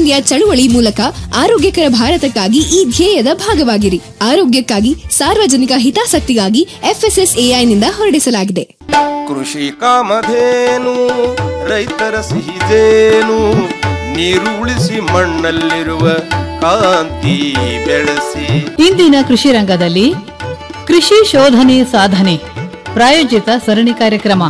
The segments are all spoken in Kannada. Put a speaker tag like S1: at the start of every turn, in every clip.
S1: ರಾಷ್ಟ್ರೀಯ ಚಳುವಳಿ ಮೂಲಕ ಆರೋಗ್ಯಕರ ಭಾರತಕ್ಕಾಗಿ ಈ ಧ್ಯೇಯದ ಭಾಗವಾಗಿರಿ ಆರೋಗ್ಯಕ್ಕಾಗಿ ಸಾರ್ವಜನಿಕ ಹಿತಾಸಕ್ತಿಗಾಗಿ ಎಫ್ಎಸ್ಎಸ್ಎಐನಿಂದ ಹೊರಡಿಸಲಾಗಿದೆ
S2: ಕೃಷಿ ಕಾಮಧೇನು ರೈತರ ಸಿಹಿದೇನು ನೀರು ಉಳಿಸಿ ಮಣ್ಣಲ್ಲಿರುವ ಕಾಂತಿ ಬೆಳೆಸಿ
S3: ಇಂದಿನ ಕೃಷಿ ರಂಗದಲ್ಲಿ ಕೃಷಿ ಶೋಧನೆ ಸಾಧನೆ ಪ್ರಾಯೋಜಿತ ಸರಣಿ ಕಾರ್ಯಕ್ರಮ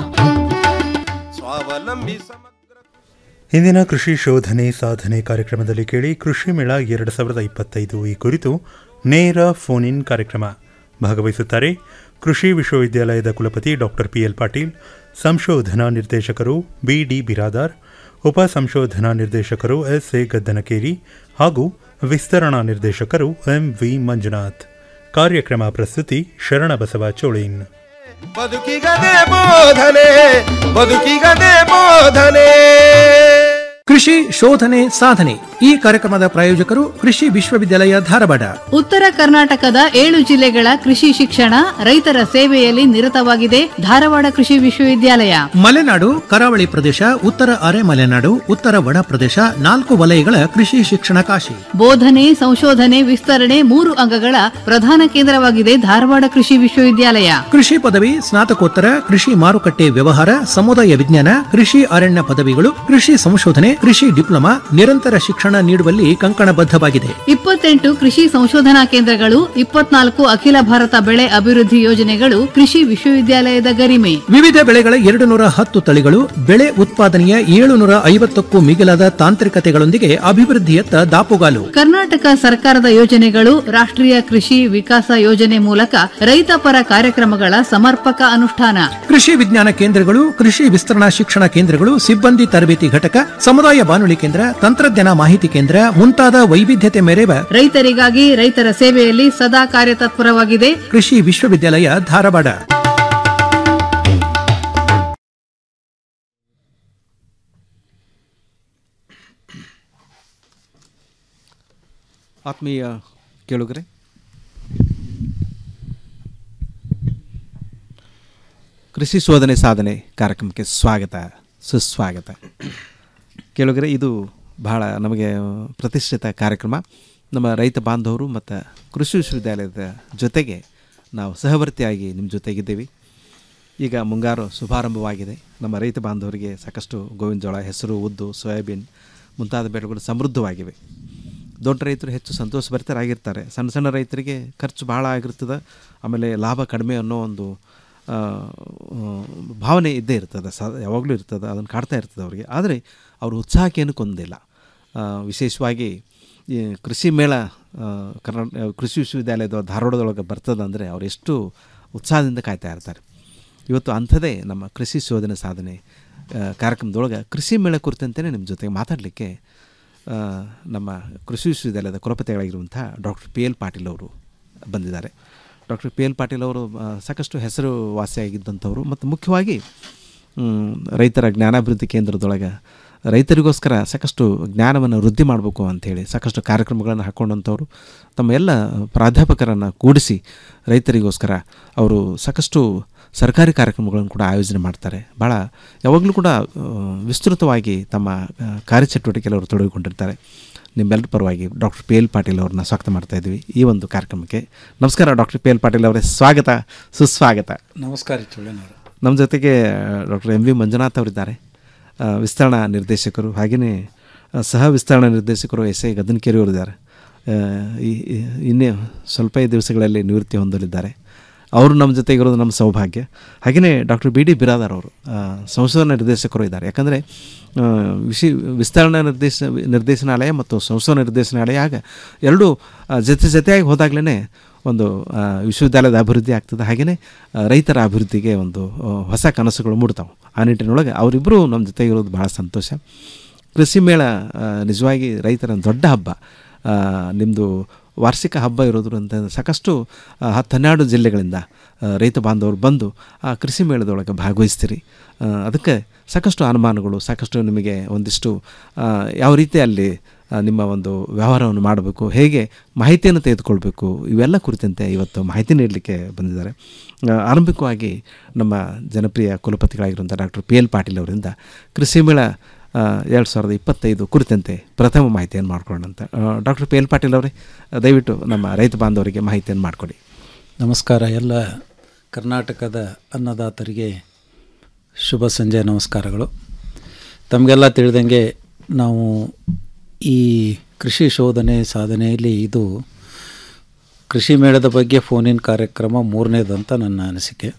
S2: ಸ್ವಾವಲಂಬಿ ಸಮಗ್ರ
S4: ಇಂದಿನ ಕೃಷಿ ಶೋಧನೆ ಸಾಧನೆ ಕಾರ್ಯಕ್ರಮದಲ್ಲಿ ಕೇಳಿ ಕೃಷಿ ಮೇಳ ಎರಡು ಸಾವಿರದ ಇಪ್ಪತ್ತೈದು ಈ ಕುರಿತು ನೇರ ಫೋನ್ ಇನ್ ಕಾರ್ಯಕ್ರಮ ಭಾಗವಹಿಸುತ್ತಾರೆ ಕೃಷಿ ವಿಶ್ವವಿದ್ಯಾಲಯದ ಕುಲಪತಿ ಡಾಕ್ಟರ್ ಪಿ ಎಲ್ ಪಾಟೀಲ್ ಸಂಶೋಧನಾ ನಿರ್ದೇಶಕರು ಬಿ ಡಿ ಬಿರಾದಾರ್ ಉಪ ಸಂಶೋಧನಾ ನಿರ್ದೇಶಕರು ಎಸ್ ಎ ಗದ್ದನಕೇರಿ ಹಾಗೂ ವಿಸ್ತರಣಾ ನಿರ್ದೇಶಕರು ಎಂ ವಿ ಮಂಜುನಾಥ್ ಕಾರ್ಯಕ್ರಮ ಪ್ರಸ್ತುತಿ ಶರಣಬಸವ ಚೋಳಿನ್
S2: ಬದುಕಿಗದೆ ಬೋಧನೆ ಬದುಕಿಗದೆ ಬೋಧನೆ
S5: ಕೃಷಿ ಶೋಧನೆ ಸಾಧನೆ ಈ ಕಾರ್ಯಕ್ರಮದ ಪ್ರಾಯೋಜಕರು ಕೃಷಿ ವಿಶ್ವವಿದ್ಯಾಲಯ ಧಾರವಾಡ
S3: ಉತ್ತರ ಕರ್ನಾಟಕದ ಏಳು ಜಿಲ್ಲೆಗಳ ಕೃಷಿ ಶಿಕ್ಷಣ ರೈತರ ಸೇವೆಯಲ್ಲಿ ನಿರತವಾಗಿದೆ ಧಾರವಾಡ ಕೃಷಿ ವಿಶ್ವವಿದ್ಯಾಲಯ
S5: ಮಲೆನಾಡು ಕರಾವಳಿ ಪ್ರದೇಶ ಉತ್ತರ ಅರೆ ಮಲೆನಾಡು ಉತ್ತರ ಒಣ ಪ್ರದೇಶ ನಾಲ್ಕು ವಲಯಗಳ ಕೃಷಿ ಶಿಕ್ಷಣ ಕಾಶಿ
S3: ಬೋಧನೆ ಸಂಶೋಧನೆ ವಿಸ್ತರಣೆ ಮೂರು ಅಂಗಗಳ ಪ್ರಧಾನ ಕೇಂದ್ರವಾಗಿದೆ ಧಾರವಾಡ ಕೃಷಿ ವಿಶ್ವವಿದ್ಯಾಲಯ
S5: ಕೃಷಿ ಪದವಿ ಸ್ನಾತಕೋತ್ತರ ಕೃಷಿ ಮಾರುಕಟ್ಟೆ ವ್ಯವಹಾರ ಸಮುದಾಯ ವಿಜ್ಞಾನ ಕೃಷಿ ಅರಣ್ಯ ಪದವಿಗಳು ಕೃಷಿ ಸಂಶೋಧನೆ ಕೃಷಿ ಡಿಪ್ಲೊಮಾ ನಿರಂತರ ಶಿಕ್ಷಣ ನೀಡುವಲ್ಲಿ ಕಂಕಣಬದ್ಧವಾಗಿದೆ
S3: ಇಪ್ಪತ್ತೆಂಟು ಕೃಷಿ ಸಂಶೋಧನಾ ಕೇಂದ್ರಗಳು ಇಪ್ಪತ್ನಾಲ್ಕು ಅಖಿಲ ಭಾರತ ಬೆಳೆ ಅಭಿವೃದ್ಧಿ ಯೋಜನೆಗಳು ಕೃಷಿ ವಿಶ್ವವಿದ್ಯಾಲಯದ ಗರಿಮೆ
S5: ವಿವಿಧ ಬೆಳೆಗಳ ಎರಡು ನೂರ ಹತ್ತು ತಳಿಗಳು ಬೆಳೆ ಉತ್ಪಾದನೆಯ ಏಳುನೂರ ಐವತ್ತಕ್ಕೂ ಮಿಗಿಲಾದ ತಾಂತ್ರಿಕತೆಗಳೊಂದಿಗೆ ಅಭಿವೃದ್ಧಿಯತ್ತ ದಾಪುಗಾಲು
S3: ಕರ್ನಾಟಕ ಸರ್ಕಾರದ ಯೋಜನೆಗಳು ರಾಷ್ಟ್ರೀಯ ಕೃಷಿ ವಿಕಾಸ ಯೋಜನೆ ಮೂಲಕ ರೈತ ಪರ ಕಾರ್ಯಕ್ರಮಗಳ ಸಮರ್ಪಕ ಅನುಷ್ಠಾನ
S5: ಕೃಷಿ ವಿಜ್ಞಾನ ಕೇಂದ್ರಗಳು ಕೃಷಿ ವಿಸ್ತರಣಾ ಶಿಕ್ಷಣ ಕೇಂದ್ರಗಳು ಸಿಬ್ಬಂದಿ ತರಬೇತಿ ಘಟಕ ಸಮುದಾಯ ಬಾನುಲಿ ಕೇಂದ್ರ ತಂತ್ರಜ್ಞಾನ ಮಾಹಿತಿ ಕೇಂದ್ರ ಮುಂತಾದ ವೈವಿಧ್ಯತೆ ಮೆರೆವ
S3: ರೈತರಿಗಾಗಿ ರೈತರ ಸೇವೆಯಲ್ಲಿ ಸದಾ ಕಾರ್ಯತತ್ಪರವಾಗಿದೆ
S5: ಕೃಷಿ ವಿಶ್ವವಿದ್ಯಾಲಯ ಧಾರವಾಡ
S6: ಆತ್ಮೀಯ ಕೇಳುಗರೆ ಕೃಷಿ ಶೋಧನೆ ಸಾಧನೆ ಕಾರ್ಯಕ್ರಮಕ್ಕೆ ಸ್ವಾಗತ ಸುಸ್ವಾಗತ ಕೇಳುಗರೆ ಇದು ಬಹಳ ನಮಗೆ ಪ್ರತಿಷ್ಠಿತ ಕಾರ್ಯಕ್ರಮ ನಮ್ಮ ರೈತ ಬಾಂಧವರು ಮತ್ತು ಕೃಷಿ ವಿಶ್ವವಿದ್ಯಾಲಯದ ಜೊತೆಗೆ ನಾವು ಸಹವರ್ತಿಯಾಗಿ ನಿಮ್ಮ ಜೊತೆಗಿದ್ದೀವಿ ಈಗ ಮುಂಗಾರು ಶುಭಾರಂಭವಾಗಿದೆ ನಮ್ಮ ರೈತ ಬಾಂಧವರಿಗೆ ಸಾಕಷ್ಟು ಗೋವಿನ ಜೋಳ ಹೆಸರು ಉದ್ದು ಸೋಯಾಬೀನ್ ಮುಂತಾದ ಬೆಳೆಗಳು ಸಮೃದ್ಧವಾಗಿವೆ ದೊಡ್ಡ ರೈತರು ಹೆಚ್ಚು ಸಂತೋಷಭರಿತರಾಗಿರ್ತಾರೆ ಸಣ್ಣ ಸಣ್ಣ ರೈತರಿಗೆ ಖರ್ಚು ಭಾಳ ಆಗಿರ್ತದೆ ಆಮೇಲೆ ಲಾಭ ಕಡಿಮೆ ಅನ್ನೋ ಒಂದು ಆ, ಆ, ಭಾವನೆ ಇದ್ದೇ ಇರ್ತದೆ ಸ ಯಾವಾಗಲೂ ಇರ್ತದೆ ಅದನ್ನು ಕಾಡ್ತಾ ಇರ್ತದೆ ಅವರಿಗೆ ಆದರೆ ಅವರು ಉತ್ಸಾಹಕ್ಕೇನು ಕೊಂದಿಲ್ಲ ಆ, ವಿಶೇಷವಾಗಿ ಈ ಕೃಷಿ ಮೇಳ ಆ, ಕರ್ನಾಟಕ ಕೃಷಿ ವಿಶ್ವವಿದ್ಯಾಲಯದ ಧಾರವಾಡದೊಳಗೆ ಬರ್ತದೆ ಅಂದರೆ ಅವ್ರು ಎಷ್ಟು ಉತ್ಸಾಹದಿಂದ ಕಾಯ್ತಾ ಇರ್ತಾರೆ ಇವತ್ತು ಅಂಥದ್ದೇ ನಮ್ಮ ಕೃಷಿ ಶೋಧನೆ ಸಾಧನೆ ಆ, ಕಾರ್ಯಕ್ರಮದೊಳಗೆ ಕೃಷಿ ಮೇಳ ಕುರಿತಂತೆಯೇ ನಿಮ್ಮ ಜೊತೆಗೆ ಮಾತಾಡಲಿಕ್ಕೆ ಆ, ನಮ್ಮ ಕೃಷಿ ವಿಶ್ವವಿದ್ಯಾಲಯದ ಕುಲಪತಿಗಳಾಗಿರುವಂಥ ಡಾಕ್ಟರ್ ಪಿ ಎಲ್ ಪಾಟೀಲ್ ಅವರು ಬಂದಿದ್ದಾರೆ ಡಾಕ್ಟರ್ ಪಿ ಎಲ್ ಪಾಟೀಲ್ ಅವರು ಆ, ಸಾಕಷ್ಟು ಹೆಸರು ವಾಸಿಯಾಗಿದ್ದಂಥವ್ರು ಮತ್ತು ಮುಖ್ಯವಾಗಿ ಮ್, ರೈತರ ಜ್ಞಾನಾಭಿವೃದ್ಧಿ ಕೇಂದ್ರದೊಳಗೆ ರೈತರಿಗೋಸ್ಕರ ಸಾಕಷ್ಟು ಜ್ಞಾನವನ್ನು ವೃದ್ಧಿ ಮಾಡಬೇಕು ಅಂಥೇಳಿ ಸಾಕಷ್ಟು ಕಾರ್ಯಕ್ರಮಗಳನ್ನು ಹಾಕ್ಕೊಂಡಂಥವ್ರು ತಮ್ಮ ಎಲ್ಲ ಪ್ರಾಧ್ಯಾಪಕರನ್ನು ಕೂಡಿಸಿ ರೈತರಿಗೋಸ್ಕರ ಅವರು ಸಾಕಷ್ಟು ಸರ್ಕಾರಿ ಕಾರ್ಯಕ್ರಮಗಳನ್ನು ಕೂಡ ಆಯೋಜನೆ ಮಾಡ್ತಾರೆ ಭಾಳ ಯಾವಾಗಲೂ ಕೂಡ ಆ, ವಿಸ್ತೃತವಾಗಿ ತಮ್ಮ ಆ, ಕಾರ್ಯಚಟುವಟಿಕೆಯಲ್ಲಿ ಅವರು ತೊಡಗಿಕೊಂಡಿರ್ತಾರೆ ನಿಮ್ಮೆಲ್ಲರ ಪರವಾಗಿ ಡಾಕ್ಟರ್ ಪಿ ಎಲ್ ಪಾಟೀಲ್ ಅವ್ರನ್ನ ಸ್ವಾಗತ ಮಾಡ್ತಾ ಇದ್ವಿ ಈ ಒಂದು ಕಾರ್ಯಕ್ರಮಕ್ಕೆ ನಮಸ್ಕಾರ ಡಾಕ್ಟರ್ ಪಿ ಎಲ್ ಪಾಟೀಲ್ ಅವರೇ ಸ್ವಾಗತ ಸುಸ್ವಾಗತ
S7: ನಮಸ್ಕಾರ ಚುಳ್ಳನವರು
S6: ನಮ್ಮ ಜೊತೆಗೆ ಡಾಕ್ಟರ್ ಎಂ ವಿ ಮಂಜುನಾಥ್ ಅವರಿದ್ದಾರೆ ಆ, ವಿಸ್ತರಣಾ ನಿರ್ದೇಶಕರು ಹಾಗೆಯೇ ಆ, ಸಹ ವಿಸ್ತರಣಾ ನಿರ್ದೇಶಕರು ಎಸ್ ಐ ಗದನಕೆರೆ ಅವರಿದ್ದಾರೆ ಆ, ಈ- ಈ- ಇನ್ನೇ ಸ್ವಲ್ಪ ದಿವಸಗಳಲ್ಲಿ ನಿವೃತ್ತಿ ಹೊಂದಲಿದ್ದಾರೆ ಅವರು ನಮ್ಮ ಜೊತೆಗೆ ಇರೋದು ನಮ್ಮ ಸೌಭಾಗ್ಯ ಹಾಗೆಯೇ ಡಾಕ್ಟರ್ ಬಿ ಡಿ ಬಿರಾದಾರ್ ಅವರು ಆ, ಸಂಶೋಧನಾ ನಿರ್ದೇಶಕರು ಇದ್ದಾರೆ ಯಾಕಂದರೆ ವಿಶಿ ವಿಸ್ತರಣಾ ನಿರ್ದೇಶ ನಿರ್ದೇಶನಾಲಯ ಮತ್ತು ಸಂಶೋಧನಾ ನಿರ್ದೇಶನಾಲಯ ಆಗ ಎರಡೂ ಆ, ಜೊತೆ ಜೊತೆಯಾಗಿ ಹೋದಾಗಲೇ ಒಂದು ಆ, ವಿಶ್ವವಿದ್ಯಾಲಯದ ಅಭಿವೃದ್ಧಿ ಆಗ್ತದೆ ಹಾಗೆಯೇ ಆ, ರೈತರ ಅಭಿವೃದ್ಧಿಗೆ ಒಂದು ಆ, ಹೊಸ ಕನಸುಗಳು ಮೂಡ್ತಾವೆ ಆ ನಿಟ್ಟಿನೊಳಗೆ ಅವರಿಬ್ಬರು ನಮ್ಮ ಜೊತೆಗೆ ಇರೋದು ಭಾಳ ಸಂತೋಷ ಕೃಷಿ ಮೇಳ ಆ, ನಿಜವಾಗಿ ರೈತರ ದೊಡ್ಡ ಹಬ್ಬ ನಿಮ್ಮದು ವಾರ್ಷಿಕ ಹಬ್ಬ ಇರೋದ್ರಿಂದ ಸಾಕಷ್ಟು ಆ, ಹತ್ತು ಹನ್ನೆರಡು ಜಿಲ್ಲೆಗಳಿಂದ ಆ, ರೈತ ಬಾಂಧವರು ಬಂದು ಆ ಕೃಷಿ ಮೇಳದೊಳಗೆ ಭಾಗವಹಿಸ್ತೀರಿ ಆ, ಅದಕ್ಕೆ ಸಾಕಷ್ಟು ಅನುಮಾನಗಳು ಸಾಕಷ್ಟು ನಿಮಗೆ ಒಂದಿಷ್ಟು ಆ, ಯಾವ ರೀತಿ ಅಲ್ಲಿ ಆ, ನಿಮ್ಮ ಒಂದು ವ್ಯವಹಾರವನ್ನು ಮಾಡಬೇಕು ಹೇಗೆ ಮಾಹಿತಿಯನ್ನು ತೆಗೆದುಕೊಳ್ಬೇಕು ಇವೆಲ್ಲ ಕುರಿತಂತೆ ಇವತ್ತು ಮಾಹಿತಿ ನೀಡಲಿಕ್ಕೆ ಬಂದಿದ್ದಾರೆ ಆ, ಆರಂಭಿಕವಾಗಿ ನಮ್ಮ ಜನಪ್ರಿಯ ಕುಲಪತಿಗಳಾಗಿರುವಂಥ ಡಾಕ್ಟರ್ ಪಿ ಎಲ್ ಪಾಟೀಲ್ ಅವರಿಂದ ಕೃಷಿ ಮೇಳ ಎರಡು ಸಾವಿರದ ಇಪ್ಪತ್ತೈದು ಕುರಿತಂತೆ ಪ್ರಥಮ ಮಾಹಿತಿಯನ್ನು ಮಾಡ್ಕೊಂಡಂತ ಡಾಕ್ಟರ್ ಪಿ ಎಲ್ ಪಾಟೀಲ್ ಅವರೇ ದಯವಿಟ್ಟು ನಮ್ಮ ರೈತ ಬಾಂಧವರಿಗೆ ಮಾಹಿತಿಯನ್ನು ಮಾಡಿಕೊಡಿ
S7: ನಮಸ್ಕಾರ ಎಲ್ಲ ಕರ್ನಾಟಕದ ಅನ್ನದಾತರಿಗೆ ಶುಭ ಸಂಜೆ ನಮಸ್ಕಾರಗಳು ತಮಗೆಲ್ಲ ತಿಳಿದಂಗೆ ನಾವು ಈ ಕೃಷಿ ಶೋಧನೆ ಸಾಧನೆಯಲ್ಲಿ ಇದು ಕೃಷಿ ಮೇಳದ ಬಗ್ಗೆ ಫೋನಿನ ಕಾರ್ಯಕ್ರಮ ಮೂರನೇದಂತ ನನ್ನ ಅನಿಸಿಕೆ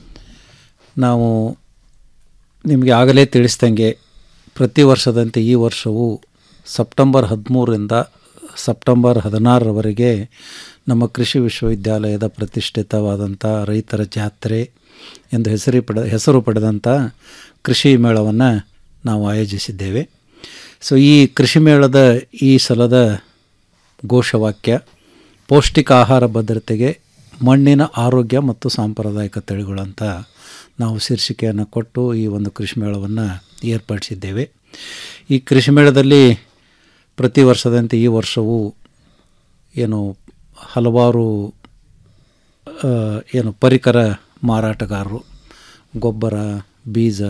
S7: ನಾವು ನಿಮಗೆ ಆಗಲೇ ತಿಳಿಸ್ದಂಗೆ ಪ್ರತಿ ವರ್ಷದಂತೆ ಈ ವರ್ಷವೂ ಸೆಪ್ಟೆಂಬರ್ ಹದಿಮೂರರಿಂದ ಸೆಪ್ಟೆಂಬರ್ ಹದಿನಾರರವರೆಗೆ ನಮ್ಮ ಕೃಷಿ ವಿಶ್ವವಿದ್ಯಾಲಯದ ಪ್ರತಿಷ್ಠಿತವಾದಂಥ ರೈತರ ಜಾತ್ರೆ ಎಂದು ಹೆಸರು ಪಡೆ ಹೆಸರು ಪಡೆದಂಥ ಕೃಷಿ ಮೇಳವನ್ನು ನಾವು ಆಯೋಜಿಸಿದ್ದೇವೆ ಸೊ ಈ ಕೃಷಿ ಮೇಳದ ಈ ಸಲದ ಘೋಷವಾಕ್ಯ ಪೌಷ್ಟಿಕ ಆಹಾರ ಭದ್ರತೆಗೆ ಮಣ್ಣಿನ ಆರೋಗ್ಯ ಮತ್ತು ಸಾಂಪ್ರದಾಯಿಕ ತಳಿಗಳಂತ ನಾವು ಶೀರ್ಷಿಕೆಯನ್ನು ಕೊಟ್ಟು ಈ ಒಂದು ಕೃಷಿ ಮೇಳವನ್ನು ಏರ್ಪಡಿಸಿದ್ದೇವೆ ಈ ಕೃಷಿ ಮೇಳದಲ್ಲಿ ಪ್ರತಿ ವರ್ಷದಂತೆ ಈ ವರ್ಷವೂ ಏನು ಹಲವಾರು ಆ, ಏನು ಪರಿಕರ ಮಾರಾಟಗಾರರು ಗೊಬ್ಬರ ಬೀಜ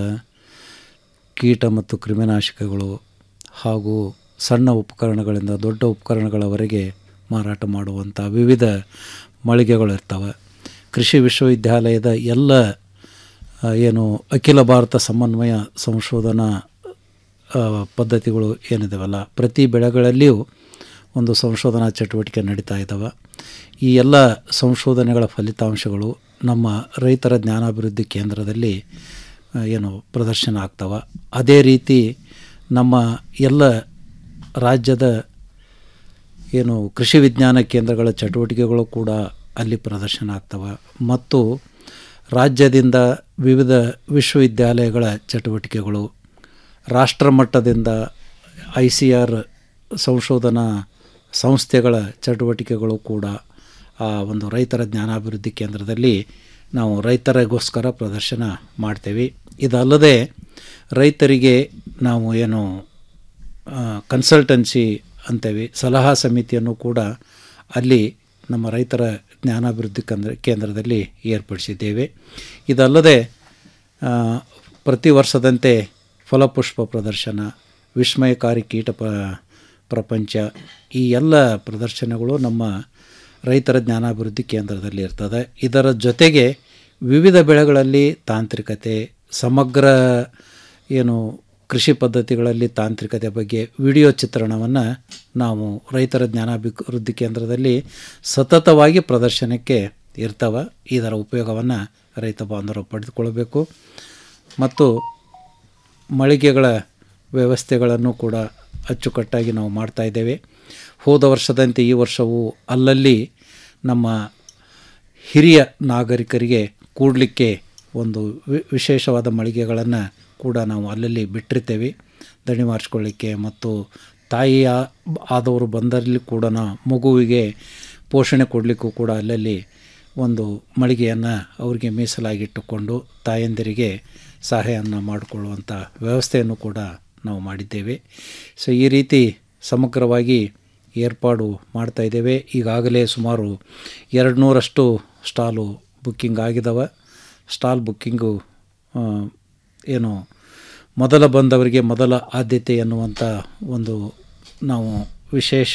S7: ಕೀಟ ಮತ್ತು ಕ್ರಿಮಿನಾಶಕಗಳು ಹಾಗೂ ಸಣ್ಣ ಉಪಕರಣಗಳಿಂದ ದೊಡ್ಡ ಉಪಕರಣಗಳವರೆಗೆ ಮಾರಾಟ ಮಾಡುವಂಥ ವಿವಿಧ ಮಳಿಗೆಗಳು ಇರ್ತವೆ ಕೃಷಿ ವಿಶ್ವವಿದ್ಯಾಲಯದ ಎಲ್ಲ ಆ, ಏನು ಅಖಿಲ ಭಾರತ ಸಮನ್ವಯ ಸಂಶೋಧನಾ ಆ, ಪದ್ಧತಿಗಳು ಏನಿದಾವಲ್ಲ ಪ್ರತಿ ಬೆಳೆಗಳಲ್ಲಿಯೂ ಒಂದು ಸಂಶೋಧನಾ ಚಟುವಟಿಕೆ ನಡೀತಾ ಇದ್ದಾವೆ ಈ ಎಲ್ಲ ಸಂಶೋಧನೆಗಳ ಫಲಿತಾಂಶಗಳು ನಮ್ಮ ರೈತರ ಜ್ಞಾನಾಭಿವೃದ್ಧಿ ಕೇಂದ್ರದಲ್ಲಿ ಆ, ಏನು ಪ್ರದರ್ಶನ ಆಗ್ತವೆ ಅದೇ ರೀತಿ ನಮ್ಮ ಎಲ್ಲ ರಾಜ್ಯದ ಏನು ಕೃಷಿ ವಿಜ್ಞಾನ ಕೇಂದ್ರಗಳ ಚಟುವಟಿಕೆಗಳು ಕೂಡ ಅಲ್ಲಿ ಪ್ರದರ್ಶನ ಆಗ್ತವೆ ಮತ್ತು ರಾಜ್ಯದಿಂದ ವಿವಿಧ ವಿಶ್ವವಿದ್ಯಾಲಯಗಳ ಚಟುವಟಿಕೆಗಳು ರಾಷ್ಟ್ರ ಮಟ್ಟದಿಂದ ಐ ಸಿ ಆರ್ ಸಂಶೋಧನಾ ಸಂಸ್ಥೆಗಳ ಚಟುವಟಿಕೆಗಳು ಕೂಡ ಆ ಒಂದು ರೈತರ ಜ್ಞಾನಾಭಿವೃದ್ಧಿ ಕೇಂದ್ರದಲ್ಲಿ ನಾವು ರೈತರಿಗೋಸ್ಕರ ಪ್ರದರ್ಶನ ಮಾಡ್ತೇವೆ ಇದಲ್ಲದೆ ರೈತರಿಗೆ ನಾವು ಏನು ಕನ್ಸಲ್ಟೆನ್ಸಿ ಅಂತೇವೆ ಸಲಹಾ ಸಮಿತಿಯನ್ನು ಕೂಡ ಅಲ್ಲಿ ನಮ್ಮ ರೈತರ ಜ್ಞಾನಾಭಿವೃದ್ಧಿ ಕೇಂದ್ರ ಕೇಂದ್ರದಲ್ಲಿ ಏರ್ಪಡಿಸಿದ್ದೇವೆ ಇದಲ್ಲದೆ ಆ, ಪ್ರತಿ ವರ್ಷದಂತೆ ಫಲಪುಷ್ಪ ಪ್ರದರ್ಶನ ವಿಸ್ಮಯಕಾರಿ ಕೀಟ ಪ ಪ್ರಪಂಚ ಈ ಎಲ್ಲ ಪ್ರದರ್ಶನಗಳು ನಮ್ಮ ರೈತರ ಜ್ಞಾನಾಭಿವೃದ್ಧಿ ಕೇಂದ್ರದಲ್ಲಿ ಇರ್ತದೆ ಇದರ ಜೊತೆಗೆ ವಿವಿಧ ಬೆಳೆಗಳಲ್ಲಿ ತಾಂತ್ರಿಕತೆ ಸಮಗ್ರ ಏನು ಕೃಷಿ ಪದ್ಧತಿಗಳಲ್ಲಿ ತಾಂತ್ರಿಕತೆ ಬಗ್ಗೆ ವಿಡಿಯೋ ಚಿತ್ರಣವನ್ನು ನಾವು ರೈತರ ಜ್ಞಾನಾಭಿವೃದ್ಧಿ ಕೇಂದ್ರದಲ್ಲಿ ಸತತವಾಗಿ ಪ್ರದರ್ಶನಕ್ಕೆ ಇರ್ತವೆ ಇದರ ಉಪಯೋಗವನ್ನು ರೈತ ಬಾಂಧವರು ಪಡೆದುಕೊಳ್ಬೇಕು ಮತ್ತು ಮಳಿಗೆಗಳ ವ್ಯವಸ್ಥೆಗಳನ್ನು ಕೂಡ ಅಚ್ಚುಕಟ್ಟಾಗಿ ನಾವು ಮಾಡ್ತಾ ಇದ್ದೇವೆ ಹೋದ ವರ್ಷದಂತೆ ಈ ವರ್ಷವೂ ಅಲ್ಲಲ್ಲಿ ನಮ್ಮ ಹಿರಿಯ ನಾಗರಿಕರಿಗೆ ಕೂಡಲಿಕ್ಕೆ ಒಂದು ವಿ- ವಿಶೇಷವಾದ ಮಳಿಗೆಗಳನ್ನು ಕೂಡ ನಾವು ಅಲ್ಲಲ್ಲಿ ಬಿಟ್ಟಿರ್ತೇವೆ ದಣಿ ಮಾಡಿಸ್ಕೊಳ್ಳಿಕ್ಕೆ ಮತ್ತು ತಾಯಿಯ ಆದವರು ಬಂದಲ್ಲಿ ಕೂಡ ಮಗುವಿಗೆ ಪೋಷಣೆ ಕೊಡಲಿಕ್ಕೂ ಕೂಡ ಅಲ್ಲಲ್ಲಿ ಒಂದು ಮಳಿಗೆಯನ್ನು ಅವರಿಗೆ ಮೀಸಲಾಗಿಟ್ಟುಕೊಂಡು ತಾಯಂದಿರಿಗೆ ಸಹಾಯವನ್ನು ಮಾಡಿಕೊಳ್ಳುವಂಥ ವ್ಯವಸ್ಥೆಯನ್ನು ಕೂಡ ನಾವು ಮಾಡಿದ್ದೇವೆ ಸೊ ಈ ರೀತಿ ಸಮಗ್ರವಾಗಿ ಏರ್ಪಾಡು ಮಾಡ್ತಾ ಇದ್ದೇವೆ ಈಗಾಗಲೇ ಸುಮಾರು ಎರಡು ನೂರಷ್ಟು ಸ್ಟಾಲು ಬುಕ್ಕಿಂಗ್ ಆಗಿದ್ದಾವೆ ಸ್ಟಾಲ್ ಬುಕ್ಕಿಂಗು ಆ, ಏನು ಮೊದಲ ಬಂದವರಿಗೆ ಮೊದಲ ಆದ್ಯತೆ ಎನ್ನುವಂಥ ಒಂದು ನಾವು ವಿಶೇಷ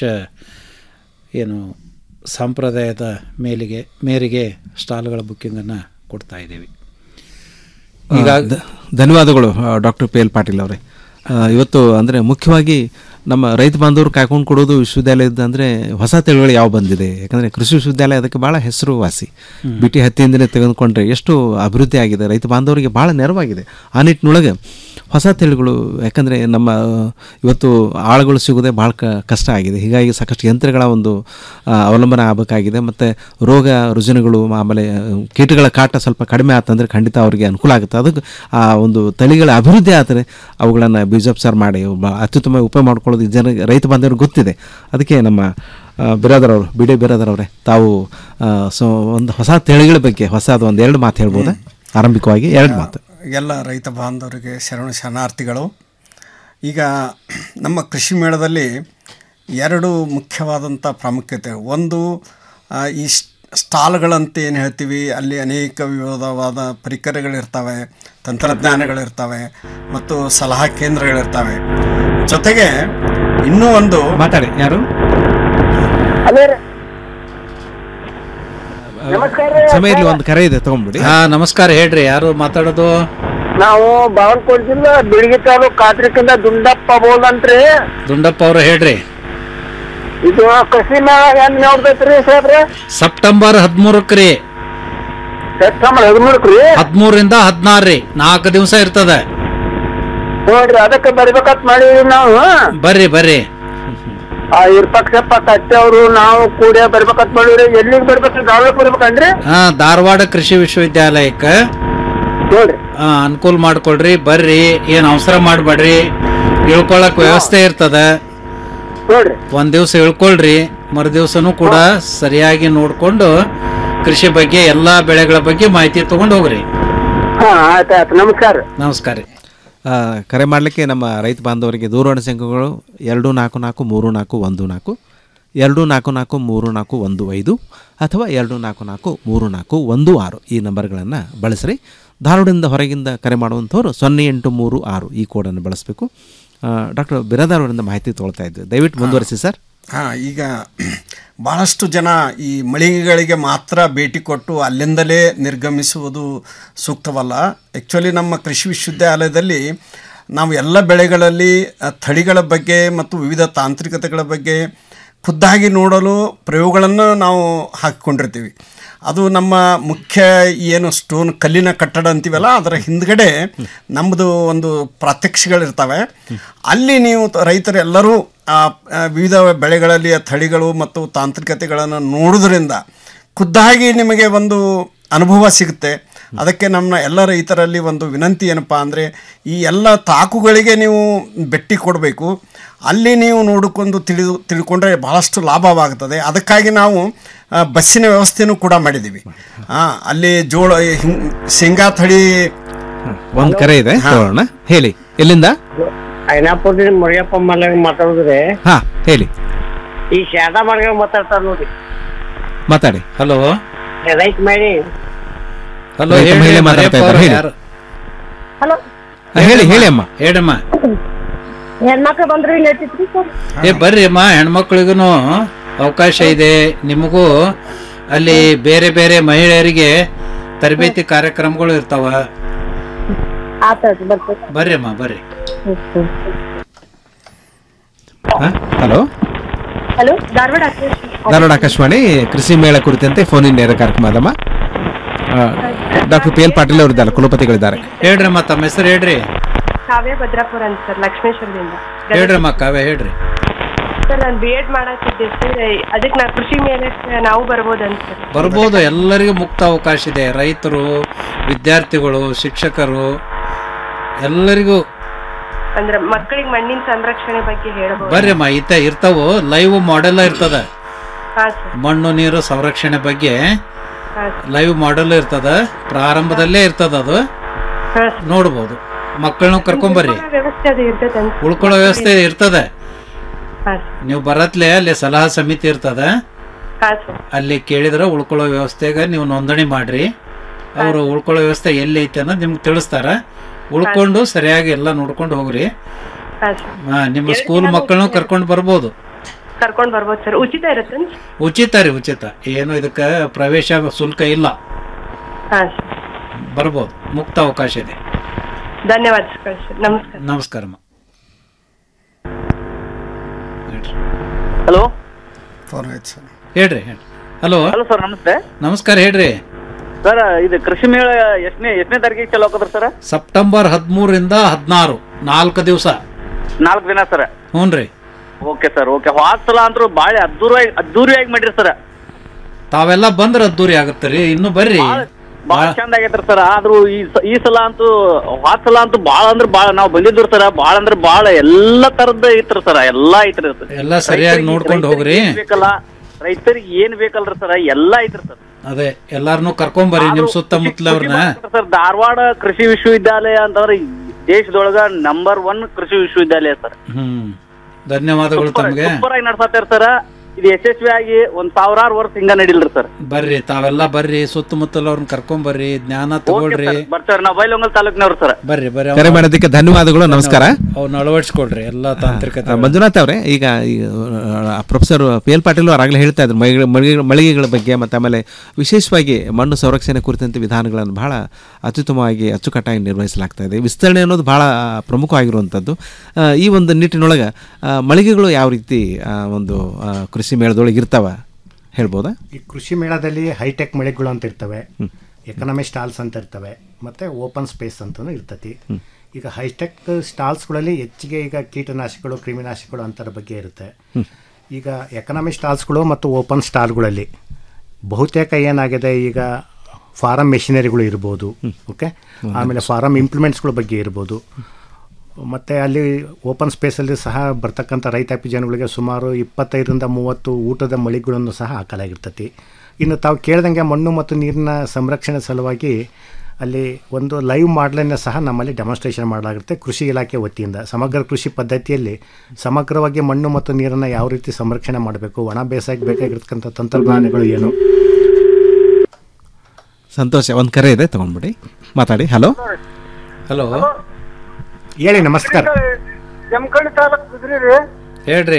S7: ಏನು ಸಂಪ್ರದಾಯದ ಮೇಲಿಗೆ ಮೇರೆಗೆ ಸ್ಟಾಲ್ಗಳ ಬುಕ್ಕಿಂಗನ್ನು ಕೊಡ್ತಾ ಇದ್ದೀವಿ
S6: ಈಗ ಧನ್ಯವಾದಗಳು ಡಾಕ್ಟರ್ ಪಿ ಎಲ್ ಪಾಟೀಲ್ ಅವರೇ ಆ, ಇವತ್ತು ಅಂದರೆ ಮುಖ್ಯವಾಗಿ ನಮ್ಮ ರೈತ ಬಾಂಧವರು ಕಾಯ್ಕೊಂಡು ಕೊಡೋದು ವಿಶ್ವವಿದ್ಯಾಲಯದ ಅಂದರೆ ಹೊಸ ತಿಳಿಗಳು ಯಾವ ಬಂದಿದೆ ಯಾಕಂದರೆ ಕೃಷಿ ವಿಶ್ವವಿದ್ಯಾಲಯ ಅದಕ್ಕೆ ಭಾಳ ಹೆಸರುವಾಸಿ ಬಿ ಟಿ ಹತ್ತಿಯಿಂದಲೇ ತೆಗೆದುಕೊಂಡ್ರೆ ಎಷ್ಟು ಅಭಿವೃದ್ಧಿ ಆಗಿದೆ ರೈತ ಬಾಂಧವರಿಗೆ ಭಾಳ ನೆರವಾಗಿದೆ ಆ ನಿಟ್ಟಿನೊಳಗೆ ಹೊಸ ತಳಿಗಳು ಯಾಕಂದರೆ ನಮ್ಮ ಇವತ್ತು ಆಳುಗಳು ಸಿಗೋದೇ ಭಾಳ ಕ ಕಷ್ಟ ಆಗಿದೆ ಹೀಗಾಗಿ ಸಾಕಷ್ಟು ಯಂತ್ರಗಳ ಒಂದು ಆ, ಅವಲಂಬನೆ ಆಗಬೇಕಾಗಿದೆ ಮತ್ತು ರೋಗ ರುಜಿನಗಳು ಆಮೇಲೆ ಕೀಟಗಳ ಕಾಟ ಸ್ವಲ್ಪ ಕಡಿಮೆ ಆತಂದರೆ ಖಂಡಿತ ಅವರಿಗೆ ಅನುಕೂಲ ಆಗುತ್ತೆ ಅದಕ್ಕೆ ಆ ಒಂದು ತಳಿಗಳ ಅಭಿವೃದ್ಧಿ ಆದರೆ ಅವುಗಳನ್ನು ಬೀಜೋಪಚಾರ ಮಾಡಿ ಬ- ಅತ್ಯುತ್ತಮ ಉಪಯೋಗ ಮಾಡ್ಕೊಳ್ಳೋದು ಜನ ರೈತ ಬಾಂಧವರಿಗೆ ಗೊತ್ತಿದೆ ಅದಕ್ಕೆ ನಮ್ಮ ಆ, ಬಿರಾದರ್ ಅವರು ಬಿ ಡಿ ಬಿರಾದರ್ ಅವರೇ ತಾವು ಆ, ಸೊ ಒಂದು ಹೊಸ ತಳಿಗಳ ಬಗ್ಗೆ ಹೊಸದು ಒಂದು ಎರಡು ಮಾತು ಹೇಳ್ಬೋದಾ ಆರಂಭಿಕವಾಗಿ ಎರಡು ಮಾತು
S8: ಎಲ್ಲ ರೈತ ಬಾಂಧವರಿಗೆ ಶರಣ ಶರಣಾರ್ಥಿಗಳು ಈಗ ನಮ್ಮ ಕೃಷಿ ಮೇಳದಲ್ಲಿ ಎರಡು ಮುಖ್ಯವಾದಂಥ ಪ್ರಾಮುಖ್ಯತೆ ಒಂದು ಆ, ಈ ಸ್- ಸ್ಟಾಲ್ಗಳಂತ ಏನು ಹೇಳ್ತೀವಿ ಅಲ್ಲಿ ಅನೇಕ ವಿವಿಧವಾದ ಪರಿಕರಗಳಿರ್ತವೆ ತಂತ್ರಜ್ಞಾನಗಳಿರ್ತವೆ ಮತ್ತು ಸಲಹಾ ಕೇಂದ್ರಗಳಿರ್ತವೆ ಜೊತೆಗೆ ಇನ್ನೂ ಒಂದು
S6: ಮಾತಾಡಿ ಯಾರು ಸಮಯ ಇರ್ಲಿ ಒಂದು ಕರೆ ಇದೆ ತಗೊಂಡ್ಬಿಡಿ
S7: ಹಾ ನಮಸ್ಕಾರ ಹೇಳ್ರಿ ಯಾರು ಮಾತಾಡೋದು
S9: ನಾವು ಬಾಗಲಕೋಟೆ ಜಿಲ್ಲಾ ಬಿಳಿಗಿ ತಾಲೂಕ್ ಕಾತ್ರಿಕಿಂದ ದುಂಡಪ್ಪ ಬೋಲ್ದಂತ್ರಿ
S7: ದುಂಡಪ್ಪ ಅವ್ರು ಹೇಳ್ರಿ
S9: ಇದು ಕೃಷಿ ಮೇಳ ಏನ್ ನೋಡ್ಬೇಕ್ರಿ ಸಾಹೇಬ್ರೆ
S7: ಸೆಪ್ಟೆಂಬರ್ ಹದಿಮೂರಕ್ಕೆ ರೀ
S9: ಸೆಪ್ಟೆಂಬರ್ ಹದಿಮೂರಕ್ಕೆ ರೀ
S7: ಹದಿಮೂರರಿಂದ ಹದಿನಾರು ರೀ ನಾಲ್ಕು ದಿವಸ ಇರ್ತದೆ
S9: ನೋಡ್ರಿ ಅದಕ್ಕೆ ಬರ್ಬೇಕಂತ ಮಾಡೀವಿ ನಾವು
S7: ಬರ್ರಿ ಬರ್ರಿ
S9: ಆ ಇರ್ಪಕ್ಷಪ್ಪ ಕಟ್ಟೆ ಅವರು ನಾವು ಕೂಡ ಬರ್ಬೇಕಂತ ಮಾಡೀವ್ರಿ ಎಲ್ಲಿಗೆ ಬರ್ಬೇಕ್ರಿ ದಾವಳಕ್ಕೆ ಬರ್ಬೇಕನ್ರಿ
S7: ಹಾ ಧಾರವಾಡ ಕೃಷಿ ವಿಶ್ವವಿದ್ಯಾಲಯಕ್ಕೆ
S9: ನೋಡ್ರಿ
S7: ಆ, ಅನುಕೂಲ ಮಾಡ್ಕೊಳ್ರಿ ಬರ್ರಿ ಏನ್ ಅವಸರ ಮಾಡ್ಬೇಡ್ರಿ ಇಳ್ಕೊಳಕ್ ವ್ಯವಸ್ಥೆ ಇರ್ತದ
S9: ನೋಡ್ರಿ
S7: ಒಂದ್ ದಿವ್ಸ ಇಳ್ಕೊಳ್ರಿ ಮರು ದಿವ್ಸನೂ ಕೂಡ ಸರಿಯಾಗಿ ನೋಡ್ಕೊಂಡು ಕೃಷಿ ಬಗ್ಗೆ ಎಲ್ಲಾ ಬೆಳೆಗಳ ಬಗ್ಗೆ ಮಾಹಿತಿ ತಗೊಂಡು ಹೋಗ್ರಿ
S9: ಹಾ ಆಯ್ತು ಆಯ್ತು ನಮಸ್ಕಾರ
S7: ನಮಸ್ಕಾರ ರೀ
S6: ಆ, ಕರೆ ಮಾಡಲಿಕ್ಕೆ ನಮ್ಮ ರೈತ ಬಾಂಧವರಿಗೆ ದೂರವಾಣಿ ಸಂಖ್ಯೆಗಳು ಎರಡು ನಾಲ್ಕು ನಾಲ್ಕು ಮೂರು ನಾಲ್ಕು ಒಂದು ನಾಲ್ಕು ಎರಡು ನಾಲ್ಕು ನಾಲ್ಕು ಮೂರು ನಾಲ್ಕು ಒಂದು ಐದು ಅಥವಾ ಎರಡು ನಾಲ್ಕು ನಾಲ್ಕು ಮೂರು ನಾಲ್ಕು ಒಂದು ಆರು ಈ ನಂಬರ್ಗಳನ್ನು ಬಳಸ್ರಿ ಧಾರವಾಡದಿಂದ ಹೊರಗಿಂದ ಕರೆ ಮಾಡುವಂಥವ್ರು ಸೊನ್ನೆ ಎಂಟು ಮೂರು ಆರು ಈ ಕೋಡನ್ನು ಬಳಸಬೇಕು ಡಾಕ್ಟರ್ ಬಿರಾದಾರ್ ಅವರಿಂದ ಮಾಹಿತಿ ತೊಗೊಳ್ತಾ ಇದ್ವಿ ದಯವಿಟ್ಟು ಮುಂದುವರಿಸಿ ಸರ್
S8: ಹಾಂ ಈಗ ಭಾಳಷ್ಟು ಜನ ಈ ಮಳಿಗೆಗಳಿಗೆ ಮಾತ್ರ ಭೇಟಿ ಕೊಟ್ಟು ಅಲ್ಲಿಂದಲೇ ನಿರ್ಗಮಿಸುವುದು ಸೂಕ್ತವಲ್ಲ ಆ್ಯಕ್ಚುಲಿ ನಮ್ಮ ಕೃಷಿ ವಿಶ್ವವಿದ್ಯಾಲಯದಲ್ಲಿ ನಾವು ಎಲ್ಲ ಬೆಳೆಗಳಲ್ಲಿ ಆ, ತಳಿಗಳ ಬಗ್ಗೆ ಮತ್ತು ವಿವಿಧ ತಾಂತ್ರಿಕತೆಗಳ ಬಗ್ಗೆ ಖುದ್ದಾಗಿ ನೋಡಲು ಪ್ರಯೋಗಗಳನ್ನು ನಾವು ಹಾಕಿಕೊಂಡಿರ್ತೀವಿ ಅದು ನಮ್ಮ ಮುಖ್ಯ ಏನು ಸ್ಟೋನ್ ಕಲ್ಲಿನ ಕಟ್ಟಡ ಅಂತೀವಲ್ಲ ಅದರ ಹಿಂದ್ಗಡೆ ನಮ್ಮದು ಒಂದು ಪ್ರಾತ್ಯಕ್ಷಿಗಳಿರ್ತವೆ ಅಲ್ಲಿ ನೀವು ತ- ರೈತರೆಲ್ಲರೂ ಆ ಆ ವಿವಿಧ ಬೆಳೆಗಳಲ್ಲಿ ಆ ತಳಿಗಳು ಮತ್ತು ತಾಂತ್ರಿಕತೆಗಳನ್ನು ನೋಡೋದ್ರಿಂದ ಖುದ್ದಾಗಿ ನಿಮಗೆ ಒಂದು ಅನುಭವ ಸಿಗುತ್ತೆ ಅದಕ್ಕೆ ನಮ್ಮ ಎಲ್ಲ ರೈತರಲ್ಲಿ ಒಂದು ವಿನಂತಿ ಏನಪ್ಪ ಅಂದರೆ ಈ ಎಲ್ಲ ತಾಕುಗಳಿಗೆ ನೀವು ಭೇಟಿ ಕೊಡಬೇಕು ಅಲ್ಲಿ ನೀವು ನೋಡಿಕೊಂಡು ತಿಳಿದು ತಿಳ್ಕೊಂಡ್ರೆ ಬಹಳಷ್ಟು ಲಾಭವಾಗುತ್ತದೆ ಅದಕ್ಕಾಗಿ ನಾವು ಆ, ಬಸ್ಸಿನ ವ್ಯವಸ್ಥೆನೂ ಕೂಡ ಮಾಡಿದ್ದೀವಿ ಆ, ಅಲ್ಲಿ ಜೋಳ ಹಿಂಗ್ ಶೇಂಗಾ ತಳಿ
S6: ಒಂದು ಕರೆ ಇದೆ ತಗೊಳ್ಳೋಣ ಹೇಳಿ ಎಲ್ಲಿಂದ
S9: ಐನಾಪುರದಿಂದ ಮುರಿಯಪ್ಪ ಮಲ್ಲ ಮಾತಾಡುದ್ರಿ
S6: ಹಾಂ ಹೇಳಿ
S9: ಈ ಶಾರದಾ ಮಾರ್ಗ ಮಾತಾಡ್ತಾರ ನೋಡ್ರಿ
S6: ಮಾತಾಡಿ
S7: ಹಲೋ
S9: ರೈತ ಮಾಡಿ
S7: ಹಲೋ
S6: ರೈತ ಮಹಿಳೆ ಮಾತಾಡ್ತಾ ಇದ್ದಾರೆ, ಹೇಳಿ.
S9: ಹಲೋ
S6: ಆ, ಹೇಳಿ ಹೇಳಿ ಅಮ್ಮ
S7: ಹೇಳಮ್ಮ
S9: ಹೆಣ್ಮಕ್ಳು ಬಂದ್ರಿ ಇಲ್ಲಿ ಎತ್ತಿತ್ರಿ ಸರ್
S7: ಏ ಬರ್ರಿ ಅಮ್ಮ ಹೆಣ್ಮಕ್ಳಿಗೂ ಅವಕಾಶ ಇದೆ ನಿಮಗೂ ಅಲ್ಲಿ ಬೇರೆ ಬೇರೆ ಮಹಿಳೆಯರಿಗೆ ತರಬೇತಿ ಕಾರ್ಯಕ್ರಮಗಳು ಇರ್ತಾವ
S9: ಆತಾಯ್ತು ಬರ್ತೇವೆ
S7: ಬರ್ರಿ ಅಮ್ಮ ಬರ್ರಿ
S6: ಹಲೋ
S9: ಹಲೋ ಧಾರವಾಡ
S6: ಧಾರವಾಡ ಆಕಾಶವಾಣಿ ಕೃಷಿ ಮೇಳ ಕುರಿತಂತೆ ಫೋನ್ ಇನ್ ನೇರ ಕಾರ್ಯಕ್ರಮ ಅದಮ್ಮ ಡಾಕ್ಟರ್ ಪಿ ಎಲ್ ಪಾಟೀಲ್ ಅವರಿದ್ದಾರೆ ಕುಲಪತಿಗಳಿದ್ದಾರೆ
S7: ಹೇಳ್ರಿ ಅಮ್ಮ ತಮ್ಮ ಹೆಸರು ಹೇಳ್ರಿ
S10: ಕಾವ್ಯ ಭದ್ರಾಪುರ ಅಂತ ಸರ್ ಲಕ್ಷ್ಮೇಶ್ವರದಿಂದ
S7: ಹೇಳ್ರಿ ಅಮ್ಮ ಕಾವ್ಯ ಹೇಳ್ರಿ
S10: ಸರ್ ನಾನು ಬಿ ಎಡ್ ಮಾಡತ್ತಿದ್ದೆ ಸರ್ ಅದಕ್ಕೆ ನಾ ಕೃಷಿ ಮೇಲೆ ನಾವು ಬರ್ಬೋದಂತ ಸರ್
S7: ಬರ್ಬೋದು ಎಲ್ಲರಿಗೂ ಮುಕ್ತ ಅವಕಾಶ ಇದೆ ರೈತರು ವಿದ್ಯಾರ್ಥಿಗಳು ಶಿಕ್ಷಕರು ಎಲ್ಲರಿಗೂ
S10: ಅಂದ್ರೆ ಮಕ್ಕಳಿಗೆ ಮಣ್ಣಿನ ಸಂರಕ್ಷಣೆ ಬಗ್ಗೆ ಹೇಳ್ಬೋದು
S7: ಬರ್ರಿ ಅಮ್ಮ ಇತ್ತ ಇರ್ತಾವು ಲೈವ್ ಮಾಡೆಲ್ ಇರ್ತದ
S10: ಹಾ ಸರ್
S7: ಮಣ್ಣು ನೀರು ಸಂರಕ್ಷಣೆ ಬಗ್ಗೆ
S10: ಹಾ
S7: ಲೈವ್ ಮಾಡೆಲ್ ಇರ್ತದ ಪ್ರಾರಂಭದಲ್ಲೇ ಇರ್ತದ ಅದು
S10: ಹಾ
S7: ನೋಡ್ಬೋದು ಮಕ್ಕಳನ್ನು ಕರ್ಕೊಂಬರ್ರಿ
S10: ಸರ್ ವ್ಯವಸ್ಥೆ ಅದು ಇರ್ತದೆ ಅಂತ
S7: ಉಳ್ಕೊಳ್ಳೋ ವ್ಯವಸ್ಥೆ ಇರ್ತದೆ
S10: ಹಾ
S7: ನೀವು ಬರತ್ಲೆ ಅಲ್ಲಿ ಸಲಹಾ ಸಮಿತಿ ಇರ್ತದ
S10: ಹಾ ಸರ್
S7: ಅಲ್ಲಿ ಕೇಳಿದ್ರೆ ಉಳ್ಕೊಳ್ಳೋ ವ್ಯವಸ್ಥೆಗೆ ನೀವು ನೋಂದಣಿ ಮಾಡ್ರಿ ಅವರು ಉಳ್ಕೊಳ್ಳೋ ವ್ಯವಸ್ಥೆ ಎಲ್ಲಿ ಐತೆ ಅನ್ನೋದು ನಿಮ್ಗೆ ತಿಳಿಸ್ತಾರ ಉಳ್ಕೊಂಡು ಸರಿಯಾಗಿ ಎಲ್ಲ ನೋಡ್ಕೊಂಡು ಹೋಗ್ರಿ
S10: ಹಾ ಸರ್
S7: ಹಾ, ನಿಮ್ಮ ಸ್ಕೂಲ್ ಮಕ್ಕಳನ್ನು ಕರ್ಕೊಂಡು ಬರ್ಬೋದು
S10: ಕರ್ಕೊಂಡ್ ಬರ್ಬೋದು ಸರ್ ಉಚಿತ ಇರುತ್ತೆ
S7: ಉಚಿತ ರೀ ಉಚಿತ ಏನು ಇದಕ್ಕೆ ಪ್ರವೇಶ ಶುಲ್ಕ ಇಲ್ಲ
S10: ಹಾ ಸರ್
S7: ಬರ್ಬೋದು ಮುಕ್ತ ಅವಕಾಶ ಇದೆ
S10: ಧನ್ಯವಾದ ಸರ್ ನಮಸ್ಕಾರ
S7: ನಮಸ್ಕಾರಮ್ಮ
S11: ಹಲೋ
S8: ಫೋನ್ ಆಯ್ತು ಸರ್
S7: ಹೇಳ್ರಿ ಹೇಳ್ರಿ ಹಲೋ
S11: ಹಲೋ ಸರ್ ನಮಸ್ತೆ
S7: ನಮಸ್ಕಾರ ಹೇಳ್ರಿ
S11: ಸರ್ ಇದು ಕೃಷಿ ಮೇಳ ಎಷ್ಟನೇ ಎಷ್ಟನೇ ತಾರೀಕಿಗೆ ಚಲೋ ಆಕತ್ರಿ ಸರ್
S7: ಸೆಪ್ಟೆಂಬರ್ ಹದಿಮೂರರಿಂದ ಹದಿನಾರು ನಾಲ್ಕು ದಿವಸ
S11: ನಾಲ್ಕು ದಿನ ಸರ್
S7: ಹ್ಞೂ ರೀ
S11: ಓಕೆ ಸರ್ ಓಕೆ ಹೋದ ಸಲ ಅಂತೂ ಭಾಳ ಅದ್ದೂರಿಯಾಗಿ ಅದ್ದೂರಿಯಾಗಿ ಮಾಡಿರಿ ಸರ್
S7: ತಾವೆಲ್ಲ ಬಂದ್ರೆ ಅದ್ದೂರಿ ಆಗತ್ತೆ ರೀ ಇನ್ನು ಬರ್ರಿ
S11: ಭಾಳ ಚಂದ ಆಗೈತ್ರಿ ಸರ್ ಆದ್ರೂ ಈ ಸ- ಈ ಸಲ ಅಂತೂ ಹೋದ ಸಲ ಅಂತೂ ಭಾಳ ಅಂದ್ರೆ ಭಾಳ ನಾವು ಬಂದಿದ್ರು ಸರ್ ಭಾಳ ಅಂದ್ರೆ ಭಾಳ ಎಲ್ಲ ತರದ್ದು ಐತ್ರಿ ಸರ್ ಎಲ್ಲಾ ಐತ್ರಿ ಸರ್
S7: ಎಲ್ಲ ಸರಿಯಾಗಿ ನೋಡ್ಕೊಂಡು ಹೋಗ್ರಿ
S11: ಏನ್ ಬೇಕಲ್ಲ ರೈತರಿಗೆ ಏನ್ ಬೇಕಲ್ರಿ ಸರ್ ಎಲ್ಲಾ ಐತ್ರಿ ಸರ್
S7: ಅದೇ ಎಲ್ಲಾರನು ಕರ್ಕೊಂಬರ್ರಿ ನಿಮ್ ಸುತ್ತಮುತ್ತಲ ಅವ್ರನ್ನ
S11: ಸರ್ ಧಾರವಾಡ ಕೃಷಿ ವಿಶ್ವವಿದ್ಯಾಲಯ ಅಂತಂದ್ರೆ ಈ ದೇಶದೊಳಗ ನಂಬರ್ ಒನ್ ಕೃಷಿ ವಿಶ್ವವಿದ್ಯಾಲಯ ಸರ್
S7: ಹ್ಮ್ ಧನ್ಯವಾದಗಳು ತಮ್ಗೆ
S11: ಸೂಪರ್ ಆಗಿ ನಡ್ಸತ್ತಾರ ಸರ್ ಇದು ಯಶಸ್ವಿ ಆಗಿ ಒಂದ್ ಸಾವಿರಾರು ವರ್ಷ ಹಿಂಗ ನಡಿಲ್ರಿ ಸರ್
S7: ಬರ್ರಿ ತಾವೆಲ್ಲ ಬರ್ರಿ ಸುತ್ತಮುತ್ತಲ ಅವ್ರನ್ನ ಕರ್ಕೊಂಡ್ ಬರ್ರಿ ಜ್ಞಾನ ತಗೊಳ್ರಿ
S11: ಬರ್ತಾರ ನಾವು ಬೈಲೊಂಗಲ್ ತಾಲೂಕಿನವ್ರು ಸರ್
S7: ಬರ್ರಿ ಬರ್ರಿ
S6: ಕರೆ ಮಾಡೋದಕ್ಕೆ ಧನ್ಯವಾದಗಳು ನಮಸ್ಕಾರ
S7: ಅವ್ನ ಅಳವಡಿಸ್ಕೊಳ್ರಿ ಎಲ್ಲ ತಾಂತ್ರಿಕತೆ
S6: ಆ, ಮಂಜುನಾಥ್ ಅವರೇ ಈಗ ಈಗ ಪ್ರೊಫೆಸರ್ ಪಿ ಎಲ್ ಪಾಟೀಲ್ ಅವರು ಆಗಲೇ ಹೇಳ್ತಾ ಇದ್ರು ಮಳಿಗೆ ಮಳಿಗೆ- ಮಳಿಗೆಗಳ ಬಗ್ಗೆ ಮತ್ತು ಆಮೇಲೆ ವಿಶೇಷವಾಗಿ ಮಣ್ಣು ಸಂರಕ್ಷಣೆ ಕುರಿತಂತೆ ವಿಧಾನಗಳನ್ನು ಬಹಳ ಅತ್ಯುತ್ತಮವಾಗಿ ಅಚ್ಚುಕಟ್ಟಾಗಿ ನಿರ್ವಹಿಸಲಾಗ್ತಾ ಇದೆ ವಿಸ್ತರಣೆ ಅನ್ನೋದು ಬಹಳ ಪ್ರಮುಖವಾಗಿರುವಂಥದ್ದು ಆ, ಈ ಒಂದು ನಿಟ್ಟಿನೊಳಗೆ ಆ, ಮಳಿಗೆಗಳು ಯಾವ ರೀತಿ ಆ, ಒಂದು ಆ, ಕೃಷಿ ಮೇಳದೊಳಗೆ ಇರ್ತಾವ ಹೇಳ್ಬೋದಾ
S12: ಈ ಕೃಷಿ ಮೇಳದಲ್ಲಿ ಹೈಟೆಕ್ ಮಳೆಗಳು ಅಂತ ಇರ್ತವೆ ಎಕನಾಮಿ ಸ್ಟಾಲ್ಸ್ ಅಂತ ಇರ್ತವೆ ಮತ್ತು ಓಪನ್ ಸ್ಪೇಸ್ ಅಂತಲೂ ಇರ್ತತಿ ಈಗ ಹೈಟೆಕ್ ಸ್ಟಾಲ್ಸ್ಗಳಲ್ಲಿ ಹೆಚ್ಚಿಗೆ ಈಗ ಕೀಟನಾಶಕಗಳು ಕ್ರಿಮಿನಾಶಕಗಳು ಅಂತರ ಬಗ್ಗೆ ಇರುತ್ತೆ ಈಗ ಎಕನಾಮಿ ಸ್ಟಾಲ್ಸ್ಗಳು ಮತ್ತು ಓಪನ್ ಸ್ಟಾಲ್ಗಳಲ್ಲಿ ಬಹುತೇಕ ಏನಾಗಿದೆ ಈಗ ಫಾರಮ್ ಮೆಷಿನರಿಗಳು ಇರ್ಬೋದು ಓಕೆ ಆಮೇಲೆ ಫಾರಮ್ ಇಂಪ್ಲಿಮೆಂಟ್ಸ್ಗಳ ಬಗ್ಗೆ ಇರ್ಬೋದು ಮತ್ತು ಅಲ್ಲಿ ಓಪನ್ ಸ್ಪೇಸಲ್ಲಿ ಸಹ ಬರ್ತಕ್ಕಂಥ ರೈತಾಪಿ ಜನಗಳಿಗೆ ಸುಮಾರು ಇಪ್ಪತ್ತೈದರಿಂದ ಮೂವತ್ತು ಊಟದ ಮಳಿಗಳನ್ನು ಸಹ ಹಾಕಲಾಗಿರ್ತತಿ ಇನ್ನು ತಾವು ಕೇಳ್ದಂಗೆ ಮಣ್ಣು ಮತ್ತು ನೀರಿನ ಸಂರಕ್ಷಣೆ ಸಲುವಾಗಿ ಅಲ್ಲಿ ಒಂದು ಲೈವ್ ಮಾಡಲನ್ನು ಸಹ ನಮ್ಮಲ್ಲಿ ಡೆಮಾನ್ಸ್ಟ್ರೇಷನ್ ಮಾಡಲಾಗುತ್ತೆ ಕೃಷಿ ಇಲಾಖೆ ವತಿಯಿಂದ ಸಮಗ್ರ ಕೃಷಿ ಪದ್ಧತಿಯಲ್ಲಿ ಸಮಗ್ರವಾಗಿ ಮಣ್ಣು ಮತ್ತು ನೀರನ್ನು ಯಾವ ರೀತಿ ಸಂರಕ್ಷಣೆ ಮಾಡಬೇಕು ಒಣ ಬೇಸಾಯಕ್ಕೆ ಬೇಕಾಗಿರ್ತಕ್ಕಂಥ ತಂತ್ರಜ್ಞಾನಗಳು ಏನು
S6: ಸಂತೋಷ ಒಂದು ಕರೆ ಇದೆ ತೊಗೊಂಡ್ಬಿಡಿ ಮಾತಾಡಿ ಹಲೋ
S7: ಹಲೋ
S12: ಹೇಳಿ ನಮಸ್ಕಾರ
S9: ಜಮಖಂಡಿ ತಾಲೂಕ್ ಬಿದ್ರಿ ರೀ
S7: ಹೇಳ್ರಿ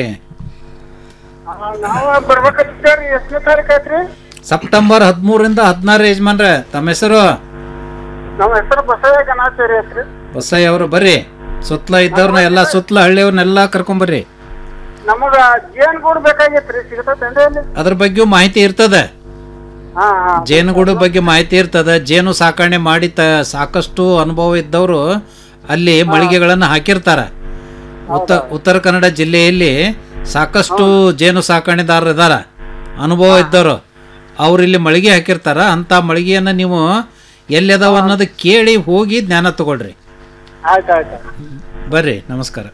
S9: ನಾವ ಬರ್ಬೇಕಂತೀವ್ರಿ ಎಷ್ಟನೇ ತಾರೀಕು ಐತ್ರಿ
S7: ಸೆಪ್ಟೆಂಬರ್ ಹದಿಮೂರರಿಂದ ಹದಿನಾರು ಯಜಮಾನ್ರೆ ತಮ್ಮ ಹೆಸರು
S9: ನಮ್ಮ ಹೆಸರು ಬಸಯ್ಯ ಗಣಾಚಾರಿ ಐತ್ರಿ
S7: ಬಸಯ್ಯ ಅವರು ಬರ್ರಿ ಸುತ್ತಲ ಇದ್ದವ್ರನ್ನ ಎಲ್ಲ ಸುತ್ತಲ ಹಳ್ಳಿಯವ್ರನ್ನೆಲ್ಲ ಕರ್ಕೊಂಬರ್ರಿ
S9: ನಮಗ ಜೇನ್ ಗೂಡ್ ಬೇಕಾಗಿತ್ರಿ ಸಿಗತೈತೇನ್ರಿ ಅಲ್ಲಿ
S7: ಅದ್ರ ಬಗ್ಗೆಯೂ ಮಾಹಿತಿ ಇರ್ತದೆ
S9: ಹಾ ಹಾ
S7: ಜೇನುಗೂಡು ಬಗ್ಗೆ ಮಾಹಿತಿ ಇರ್ತದೆ ಜೇನು ಸಾಕಣೆ ಮಾಡಿ ತ ಸಾಕಷ್ಟು ಅನುಭವ ಇದ್ದವರು ಅಲ್ಲಿ ಮಳಿಗೆಗಳನ್ನು ಹಾಕಿರ್ತಾರ ಉತ್ತ ಉತ್ತರ ಕನ್ನಡ ಜಿಲ್ಲೆಯಲ್ಲಿ ಸಾಕಷ್ಟು ಜೇನು ಸಾಕಣೆದಾರರು ಇದಾರ ಅನುಭವ ಇದ್ದವರು ಅವ್ರು ಇಲ್ಲಿ ಮಳಿಗೆ ಹಾಕಿರ್ತಾರ ಅಂತ ಮಳಿಗೆಯನ್ನು ನೀವು ಎಲ್ಲಿದಾವ ಅನ್ನೋದು ಕೇಳಿ ಹೋಗಿ ಜ್ಞಾನ ತಗೊಳ್ರಿ
S9: ಆಯ್ತು ಆಯ್ತು
S7: ಬರ್ರಿ ನಮಸ್ಕಾರ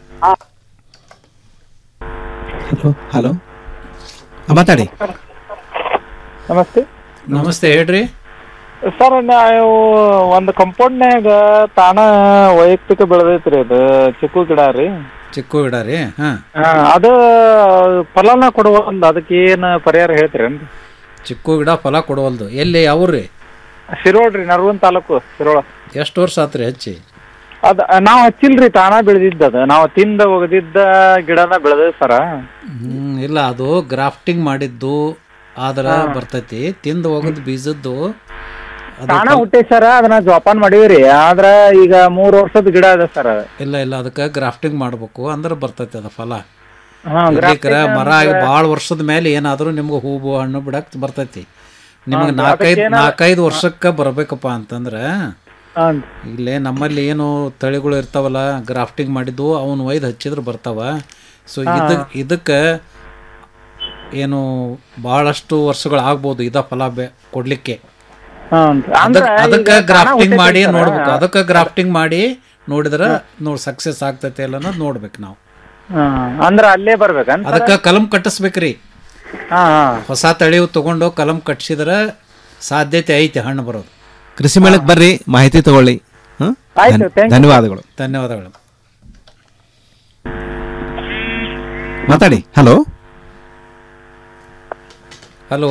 S6: ಹಲೋ ಹಲೋ ಮಾತಾಡಿ
S13: ನಮಸ್ತೆ
S7: ನಮಸ್ತೆ ಹೇಳ್ರಿ
S13: ಸರ್ ನಾವು ಒಂದು ಕಂಪೌಂಡ್ನ್ಯಾಗ ತಾನ ವೈಯಕ್ತಿಕ ಬೆಳೆದೈತ್ರಿ ಅದು ಚಿಕ್ಕು ಗಿಡ ರೀ
S7: ಚಿಕ್ಕು ಗಿಡ ರೀ ಹಾ
S13: ಹಾ, ಅದು ಫಲನ ಕೊಡುವಲ್ಲ ಅದಕ್ಕೆ ಏನು ಪರಿಹಾರ ಹೇಳ್ತೀರೇನ್ರಿ
S7: ಚಿಕ್ಕು ಗಿಡ ಫಲ ಕೊಡವಲ್ದು ಎಲ್ಲಿ ಯಾವ್ರಿ
S13: ಶಿರೋಳ್ ರೀ ನರ್ವನ್ ತಾಲೂಕು ಶಿರೋಳ
S7: ಎಷ್ಟು ವರ್ಷ ಆತ್ರಿ ಹಚ್ಚಿ
S13: ಅದ ನಾವು ಹಚ್ಚಿಲ್ರಿ ತಾನ ಬೆಳೆದಿದ್ದ ಅದು ನಾವು ತಿಂದ ಒಗದಿದ್ದ ಗಿಡನ ಬೆಳೆದ ಸರ
S7: ಹ್ಮ್ ಇಲ್ಲ ಅದು ಗ್ರಾಫ್ಟಿಂಗ್ ಮಾಡಿದ್ದು ಆದ್ರ ಬರ್ತೈತಿ ತಿಂದು ಹೋಗದ್ ಬೀಜದ್ದು ಅದು
S13: ತಾನ
S7: ಫಲ-
S13: ಹುಟ್ಟೆ ಸರ ಅದನ್ನ ಜೋಪಾನ ಮಾಡೀವ್ರಿ ಆದ್ರ ಈಗ ಮೂರ್ ವರ್ಷದ ಗಿಡ ಅದ ಸರ್
S7: ಇಲ್ಲ ಇಲ್ಲ ಅದಕ್ಕೆ ಗ್ರಾಫ್ಟಿಂಗ್ ಮಾಡ್ಬೇಕು ಅಂದ್ರೆ ಬರ್ತೈತಿ ಅದ ಫಲ
S13: ಹಾ,
S7: ಇರ್ಲಿಕ್ಕರ
S13: grafting
S7: ಮರ ಆಗಿ
S13: ಅಂದ್ರೆ-
S7: ಭಾಳ ವರ್ಷದ ಮೇಲೆ ಏನಾದ್ರೂ ನಿಮ್ಗೆ ಹೂವು ಹಣ್ಣು ಬಿಡಕ್ ಬರ್ತೈತಿ ನಿಮ್ಗೆ
S13: ಹಾ,
S7: ನಾಲ್ಕೈದು
S13: ಅದಕ್ಕೇನ-
S7: ನಾಲ್ಕೈದು ವರ್ಷಕ್ಕೆ ಬರಬೇಕಪ್ಪ ಅಂತಂದ್ರೆ ಇಲ್ಲೇ ನಮ್ಮಲ್ಲಿ ಏನು ತಳಿಗಳು ಇರ್ತಾವಲ್ಲ ಗ್ರಾಫ್ಟಿಂಗ್ ಮಾಡಿದ್ದು ಅವನು ಒಯ್ದು ಹಚ್ಚಿದ್ರೆ ಬರ್ತಾವ ಸೊ
S13: ಹಾ.
S7: ಇದಕ್ ಇದಕ್ಕೆ ಏನು ಭಾಳಷ್ಟು ವರ್ಷಗಳು ಆಗ್ಬೋದು ಇದ ಫಲ ಬೆ ಕೊಡ್ಲಿಕ್ಕೆ
S13: ಅಂದ್ರೆ
S7: ಅದಕ್ಕೆ
S13: ಈಗ ತಾನ
S7: ಗ್ರಾಫ್ಟಿಂಗ್ ಮಾಡಿ
S13: ಹುಟ್ಟೈತಿ ಸರ.
S7: ನೋಡ್ಬೇಕು ಅದಕ್ಕೆ ಗ್ರಾಫ್ಟಿಂಗ್ ಮಾಡಿ ನೋಡಿದ್ರೆ ನೋಡ್ ಸಕ್ಸಸ್ ಆಗ್ತೈತೆ ಇಲ್ಲ ಅನ್ನೋದು ನೋಡ್ಬೇಕು ನಾವು
S13: ಹಾ, ಅಂದ್ರ ಅಲ್ಲೇ ಬರ್ಬೇಕಂತ
S7: ಅದಕ್ಕೆ ಕಲಂ ಕಟ್ಟಿಸ್ಬೇಕ್ರಿ
S13: ಹಾ ಹಾ
S7: ಹೊಸ ತಳಿವು ತಗೊಂಡು ಕಲಂ ಕಟ್ಸಿದ್ರೆ ಸಾಧ್ಯತೆ ಐತೆ ಹಣ್ಣು ಬರೋದು
S6: ಕೃಷಿ ಮೇಳಕ್ಕೆ ಬರ್ರಿ ಮಾಹಿತಿ ತಗೊಳ್ಳಿ ಹ್ಮ್?
S7: ಆಯ್ತು,
S6: ಧನ್-
S7: thank you.
S6: ಧನ್ಯವಾದಗಳು
S7: ಧನ್ಯವಾದಗಳು
S6: ಮಾತಾಡಿ ಹಲೋ
S7: ಹಲೋ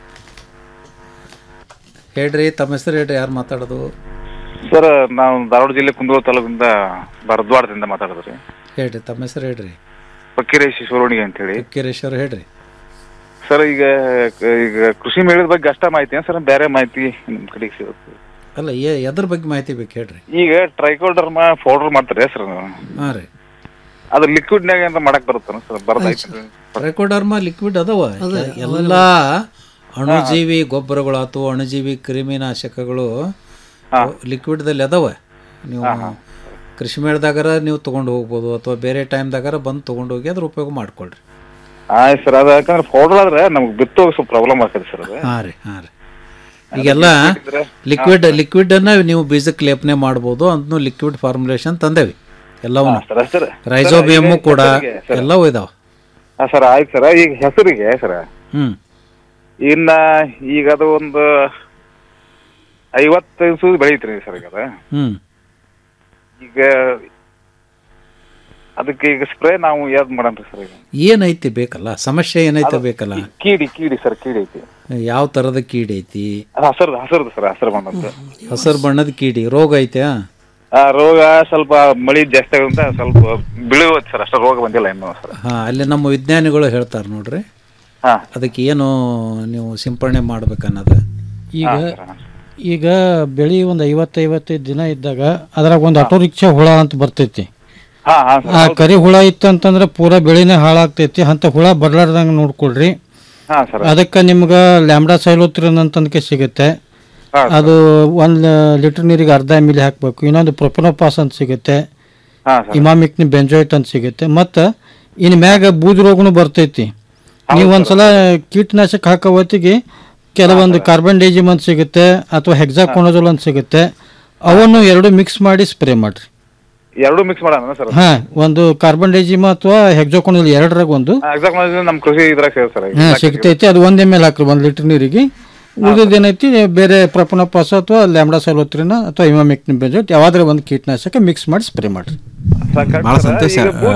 S7: ಹೇಳ್ರಿ ತಮ್ಮ ಹೆಸರು ಹೇಳ್ರಿ ಯಾರು ಮಾತಾಡೋದು
S14: ಸರ್ ನಾವು ಧಾರವಾಡ ಜಿಲ್ಲೆ ಕುಂದಗೋಳ ತಾಲೂಕಿಂದ ಬರದ್ವಾಡದಿಂದ ಮಾತಾಡೋದ್ರಿ
S7: ಹೇಳ್ರಿ ತಮ್ಮ ಹೆಸರು ಹೇಳ್ರಿ
S14: ಫಕೀರೇಶ್ ಶಿವರೋಣಿಗೆ ಅಂತ ಹೇಳಿ
S7: ಕಿರೇಶ್ವರ್ ಹೇಳ್ರಿ
S14: ಸರ್ ಈಗ ಈಗ ಕೃಷಿ ಮೇಳದ ಬಗ್ಗೆ ಅಷ್ಟ ಮಾಹಿತಿ ಸರ್ ಬೇರೆ ಮಾಹಿತಿ ನಿಮ್ ಕಡೆಗೆ ಸಿಗುತ್ತೆ
S7: ಅಲ್ಲ ಏ ಎದ್ರ ಬಗ್ಗೆ ಮಾಹಿತಿ ಬೇಕು ಹೇಳ್ರಿ
S14: ಈಗ ಟ್ರೈಕೋಡರ್ಮ ಪೌಡರ್ ಮಾಡ್ತಾರೆ ಸರ್
S7: ಹಾಂ ರೀ
S14: ಅದು ಲಿಕ್ವಿಡ್ನಾಗ ಅಂತ ಮಾಡಕ್ ಬರುತ್ತಾನ ಸರ್ ಬರದೈತಿ
S7: ಟ್ರೈಕೋಡರ್ಮಾ ಲಿಕ್ವಿಡ್ ಅದಾವ ಎಲ್ಲ ಅಣುಜೀವಿ ಗೊಬ್ಬರಗಳಾತು ಅಣುಜೀವಿ ಕ್ರಿಮಿನಾಶಕಗಳು ಲಿಕ್ವಿಡ್ದಲ್ಲಿ ಅದಾವ ನೀವು ಕೃಷಿ ಮೇಳದಾಗರ ನೀವು ತಗೊಂಡು ಹೋಗ್ಬೋದು ಅಥವಾ ಬೇರೆ ಟೈಮ್ದಾಗರ ಬಂದು ತಗೊಂಡು ಹೋಗಿ ಅದ್ರ ಉಪಯೋಗ ಮಾಡ್ಕೊಳ್ರಿ
S14: ಆಯ್ತು ಸರ್ ಅದು ಯಾಕಂದ್ರೆ ಪೌಡರ್ ಆದ್ರೆ ನಮ್ಗೆ ಬಿತ್ತೋಗಿ ಸ್ವಲ್ಪ ಪ್ರಾಬ್ಲಮ್ ಆಗ್ತದೆ ಸರ್ ಅದು
S7: ಹಾಂ ರೀ ಹಾಂ ರೀ ಈಗೆಲ್ಲ ಲಿಕ್ವಿಡ್ ಲಿಕ್ವಿಡ್ ಅನ್ನ ನೀವು ಬೀಜಕ್ಕೆ ಲೇಪನೆ ಮಾಡ್ಬೋದು ಅದನ್ನು ಲಿಕ್ವಿಡ್ ಫಾರ್ಮುಲೇಷನ್ ತಂದೇವಿ ಎಲ್ಲವನ್ನ
S14: ಸರ್ ಅಷ್ಟೇ
S7: ರೈಸೋಬಿಯಮ್ಮು
S14: ಈಗ
S7: ಕೂಡ
S14: ಹೆಸರಿಗೆ ಸರ್.
S7: ಎಲ್ಲವೂ ಇದಾವ
S14: ಹಾ ಸರ್ ಆಯ್ತು ಸರ್ ಈಗ ಹೆಸರಿಗೆ ಸರ್
S7: ಹ್ಮ್
S14: ಇನ್ನ ಈಗ ಅದು ಒಂದು ಐವತ್ತೈದು ಸೂದ್ ಬೆಳೀತ್ರಿ ಸರ್ ಈಗ ಅದು
S7: ಹ್ಮ್
S14: ಈಗ ಅದಕ್ಕೆ ಈಗ ಸ್ಪ್ರೇ ನಾವು ಯಾವ್ದು ಮಾಡನ್ರಿ ಸರ್ ಈಗ
S7: ಏನೈತಿ ಬೇಕಲ್ಲ ಸಮಸ್ಯೆ ಏನೈತೆ ಬೇಕಲ್ಲ
S14: ಕೀಡಿ ಕೀಡಿ ಸರ್ ಕೀಡಿ ಐತಿ
S7: ಯಾವ ಥರದ ಕೀಡಿ ಐತಿ
S14: ಅದು ಹಸರ್ದು ಹಸರ್ದು ಸರ್ ಹಸರು ಬಣ್ಣದ್ದು
S7: ಹಸಿರು ಬಣ್ಣದ ಕೀಡಿ ರೋಗ ಐತೆ
S14: ಆ ರೋಗ ಸ್ವಲ್ಪ ಮಳಿ ಜಾಸ್ತಿ ಆಗೋದ್ರಿಂದ ಸ್ವಲ್ಪ ಬೀಳುವ ಸರ್ ಅಷ್ಟು ರೋಗ ಬಂದಿಲ್ಲ ಇನ್ನೂ ಸರ್
S7: ಹಾ ಅಲ್ಲಿ ನಮ್ಮ ವಿಜ್ಞಾನಿಗಳು ಹೇಳ್ತಾರೆ ನೋಡ್ರಿ
S14: ಹಾ.
S7: ಅದಕ್ಕೆ ಏನು ನೀವು ಸಿಂಪರಣೆ ಮಾಡ್ಬೇಕನ್ನೋದು
S15: ಈಗ ಈಗ ಬೆಳಿ ಒಂದು ಐವತ್ತು ಐವತ್ತೈದು ದಿನ ಇದ್ದಾಗ ಅದ್ರಾಗ ಒಂದು ಆಟೋ ರಿಕ್ಷಾ ಹುಳ ಅಂತ ಬರ್ತೈತಿ
S14: ಹಾ ಹಾ
S15: ಆ ಕರಿ ಹುಳ ಇತ್ತು ಅಂತಂದ್ರೆ ಪೂರಾ ಬೆಳಿನೇ ಹಾಳಾಗ್ತೈತಿ ಅಂತ ಹುಳ ಬರ್ಲಾರ್ದಂಗೆ ನೋಡ್ಕೊಳ್ರಿ
S14: ಹಾ ಸರ್
S15: ಅದಕ್ಕೆ ನಿಮ್ಗೆ ಲ್ಯಾಂಬ್ಡಾ ಸೈಲೋತ್ರಿನ್ ಅಂತಂದಕ್ಕೆ ಸಿಗುತ್ತೆ
S14: ಹಾ,
S15: ಅದು ಒಂದು ಲೀಟರ್ ನೀರಿಗೆ ಅರ್ಧ ಎಮ್ ಎಲ್ ಹಾಕಬೇಕು ಇನ್ನೊಂದು ಪ್ರೊಪನೋಪಾಸ್ ಅಂತ ಸಿಗುತ್ತೆ
S14: ಹಾ ಸರ್
S15: ಇಮಾಮಿಕ್ನಿ ಬೆಂಜೋಯಿಟ್ ಅಂತ ಸಿಗುತ್ತೆ ಮತ್ತು ಇನ್ನು ಮ್ಯಾಗ ಬೂದು ರೋಗನು ಬರ್ತೈತಿ ನೀವು ಒಂದ್ಸಲ ಕೀಟನಾಶಕ ಹಾಕೋ ಹೊತ್ತಿಗೆ ಕೆಲವೊಂದು ಕಾರ್ಬನ್ ಡೈಜಿಮ್ ಅಂತ ಸಿಗುತ್ತೆ ಅಥವಾ ಹೆಕ್ಸಾಕೋನಜೋಲ್ ಅಂತ ಸಿಗುತ್ತೆ ಅವನ್ನು ಎರಡು ಮಿಕ್ಸ್ ಮಾಡಿ ಸ್ಪ್ರೇ ಮಾಡ್ರಿ
S14: ಎರಡು ಮಿಕ್ಸ್ ಮಾಡೋಣ ಸರ್
S15: ಹಾ ಒಂದು ಕಾರ್ಬನ್ ಡೈಜಿಮ್ ಅಥವಾ ಹೆಕ್ಸಾಕೋನಜೋಲ್ ಎರಡರಾಗ ಒಂದು
S14: ಎಕ್ಸಾಕ್ಟ್ ನಮ್ಮ ಕೃಷಿ ಇದ್ರಾಗ ಸೇರ್ ಸರ್
S15: ಹಾ ಸಿಗ್ತೈತಿ ಅದು ಒಂದ್ ಎಮ್ ಎಲ್ ಹಾಕ್ರಿ ಒಂದು ಲೀಟರ್ ನೀರಿಗೆ ಉಳಿದೇನೈತಿ ಬೇರೆ ಪ್ರಪನಪಾಸ ಅಥವಾ ಲ್ಯಾಂಬ್ಡಾ ಸಲೋತ್ರಿನ ಅಥವಾ ಇಮಾಮಿಕ್ನಿ ಬೆಂಜೋಟ್ ಯಾವ್ದಾರ ಒಂದು ಕೀಟನಾಶಕ ಮಿಕ್ಸ್ ಮಾಡಿ ಸ್ಪ್ರೇ ಮಾಡ್ರಿ
S6: ಭಾಳ ಸಂತೋಷ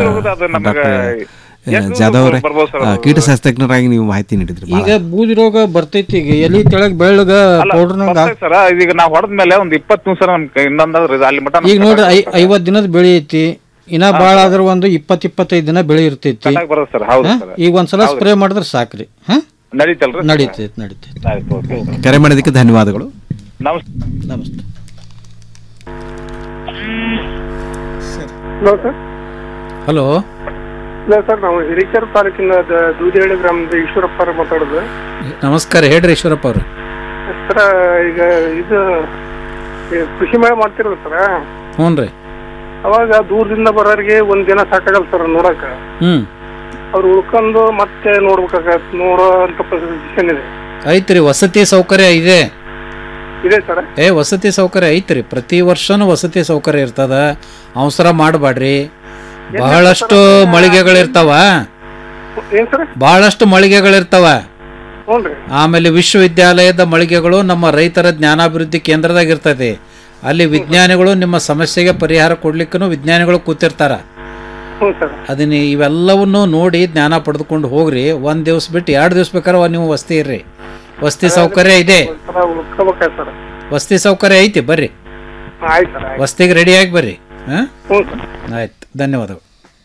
S6: ಜಾಧವ್ ಅವರೇ
S14: ಬರ್ಬೋದು ಸರ್
S6: ಆ, ಕೀಟಶಾಸ್ತ್ರಜ್ಞರಾಗಿ ನೀವು ಮಾಹಿತಿ ನೀಡಿದ್ರಿ ಭಾಳ.
S15: ಈಗ ಬೂದಿ ರೋಗ ಬರ್ತೈತಿ ಈಗ ಎಲಿ ತೆಳಗ್ ಬೆಳ್ಳಗ ಪೌಡರ್ನಾಗ
S14: ಸರ್ ಈಗ ನಾವು ಹೊಡೆದ ಮೇಲೆ ಒಂದ್ ಇಪ್ಪತ್ತು ನಿಮಿಷ ನಮ್ ಕೈ- ಇನ್ನೊಂದಾದ್ರೆ ಇದು ಅಲ್ಲಿ ಮಟ
S15: ಈಗ ನೋಡ್ರಿ ಐ ಐವತ್ ದಿನದ ಬೆಳೆ ಐತಿ ಇನ್ನ ಬಾಳ ಆದ್ರ ಒಂದು ಇಪ್ಪತ್ ಇಪ್ಪತ್ತೈದು ದಿನ ಬೆಳೆ ಇರ್ತೈತಿ
S14: ಚೆನ್ನಾಗಿ ಬರುತ್ತೆ ಸರ್ ಹೌದು
S15: ಹಾ?
S14: ಸರ್
S15: ಈಗ ಒಂದ್ಸಲ ಸ್ಪ್ರೇ ಮಾಡಿದ್ರೆ ಸಾಕ್ರಿ ಹಾ
S14: ನಡೀತಲ್ರಿ
S15: ನಡೀತೈತಿ ನಡೀತೈತಿ
S14: ಆಯ್ತು ಓಕೆ
S6: ಕರೆ ಮಾಡಿದ್ದಕ್ಕೆ ಧನ್ಯವಾದಗಳು
S14: ನಮಸ್ತೆ
S15: ನಮಸ್ತೆ
S16: ಹಲೋ ಸರ್
S7: ಹಲೋ
S16: ಇಲ್ಲ ಸರ್ ನಾವು ಹಿರೇಕೆರೆ ತಾಲೂಕಿನ ದ- ದೂದಿಹಳ್ಳಿ ಗ್ರಾಮದ ಈಶ್ವರಪ್ಪ ಅವ್ರು ಮಾತಾಡೋದು
S7: ನಮಸ್ಕಾರ ಹೇಳ್ರಿ ಈಶ್ವರಪ್ಪ ಅವ್ರು
S16: ಸರ್ ಈಗ ಇದು ಈ ಕೃಷಿ ಮೇಳ ಮಾಡ್ತಿರಲ್ಲ ಸರ್
S7: ಹ್ಞೂ ರೀ
S16: ಅವಾಗ ದೂರದಿಂದ ಬರೋರಿಗೆ ಒಂದ್ ದಿನ ಸಾಕಾಗಲ್ಲ ಸರ್ ನೋಡಕ
S7: ಹ್ಞೂ
S16: ಅವ್ರು ಉಳ್ಕೊಂಡು ಮತ್ತೆ ನೋಡ್ಬೇಕಾಗತ್ತೆ ನೋಡೋ ಅಂತ ಪೊಸಿಷನ್ ಇದೆ
S7: ಐತ್ರಿ ವಸತಿ ಸೌಕರ್ಯ ಇದೆ
S16: ಇದೆ ಸರ್
S7: ಏ ವಸತಿ ಸೌಕರ್ಯ ಐತ್ರಿ ಪ್ರತಿ ವರ್ಷನೂ ವಸತಿ ಸೌಕರ್ಯ ಇರ್ತದ ಅವಸರ ಮಾಡಬೇಡ್ರಿ ಬಹಳಷ್ಟು ಮಳಿಗೆಗಳಿರ್ತಾವ
S16: ಏನ್ ಸರ್
S7: ಬಹಳಷ್ಟು ಮಳಿಗೆಗಳಿರ್ತಾವ
S16: ಹ್ಞೂನ್ರಿ
S7: ಆಮೇಲೆ ವಿಶ್ವವಿದ್ಯಾಲಯದ ಮಳಿಗೆಗಳು ನಮ್ಮ ರೈತರ ಜ್ಞಾನಾಭಿವೃದ್ಧಿ ಕೇಂದ್ರದಾಗ ಇರ್ತದೆ ಅಲ್ಲಿ ವಿಜ್ಞಾನಿಗಳು ನಿಮ್ಮ ಸಮಸ್ಯೆಗೆ ಪರಿಹಾರ ಕೊಡ್ಲಿಕ್ಕೂ ವಿಜ್ಞಾನಿಗಳು ಕೂತಿರ್ತಾರ
S16: ಹ್ಞೂ ಸರ್
S7: ಅದನ್ನ ಇವೆಲ್ಲವನ್ನು ನೋಡಿ ಜ್ಞಾನ ಪಡೆದುಕೊಂಡು ಹೋಗ್ರಿ ಒಂದ್ ದಿವ್ಸ ಬಿಟ್ಟು ಎರಡು ದಿವ್ಸ ಬೇಕಾದ್ರೆ ನೀವು ವಸ್ತಿ ಇರ್ರಿ ವಸತಿ ಸೌಕರ್ಯ ಇದೆ
S16: ಸರ್ ಉಳ್ಕೋಬೇಕಾಯ್ತು ಸರ್
S7: ವಸತಿ ಸೌಕರ್ಯ ಐತಿ ಬರ್ರಿ
S16: ಆಯ್ತು ಸರ್ ಆಯ್ತು
S7: ವಸ್ತಿಗೆ ರೆಡಿಯಾಗಿ ಬರ್ರಿ ಹಾ
S16: ಹ್ಞೂ ಸರ್
S7: ಆಯ್ತು ಧನ್ಯವಾದಗಳು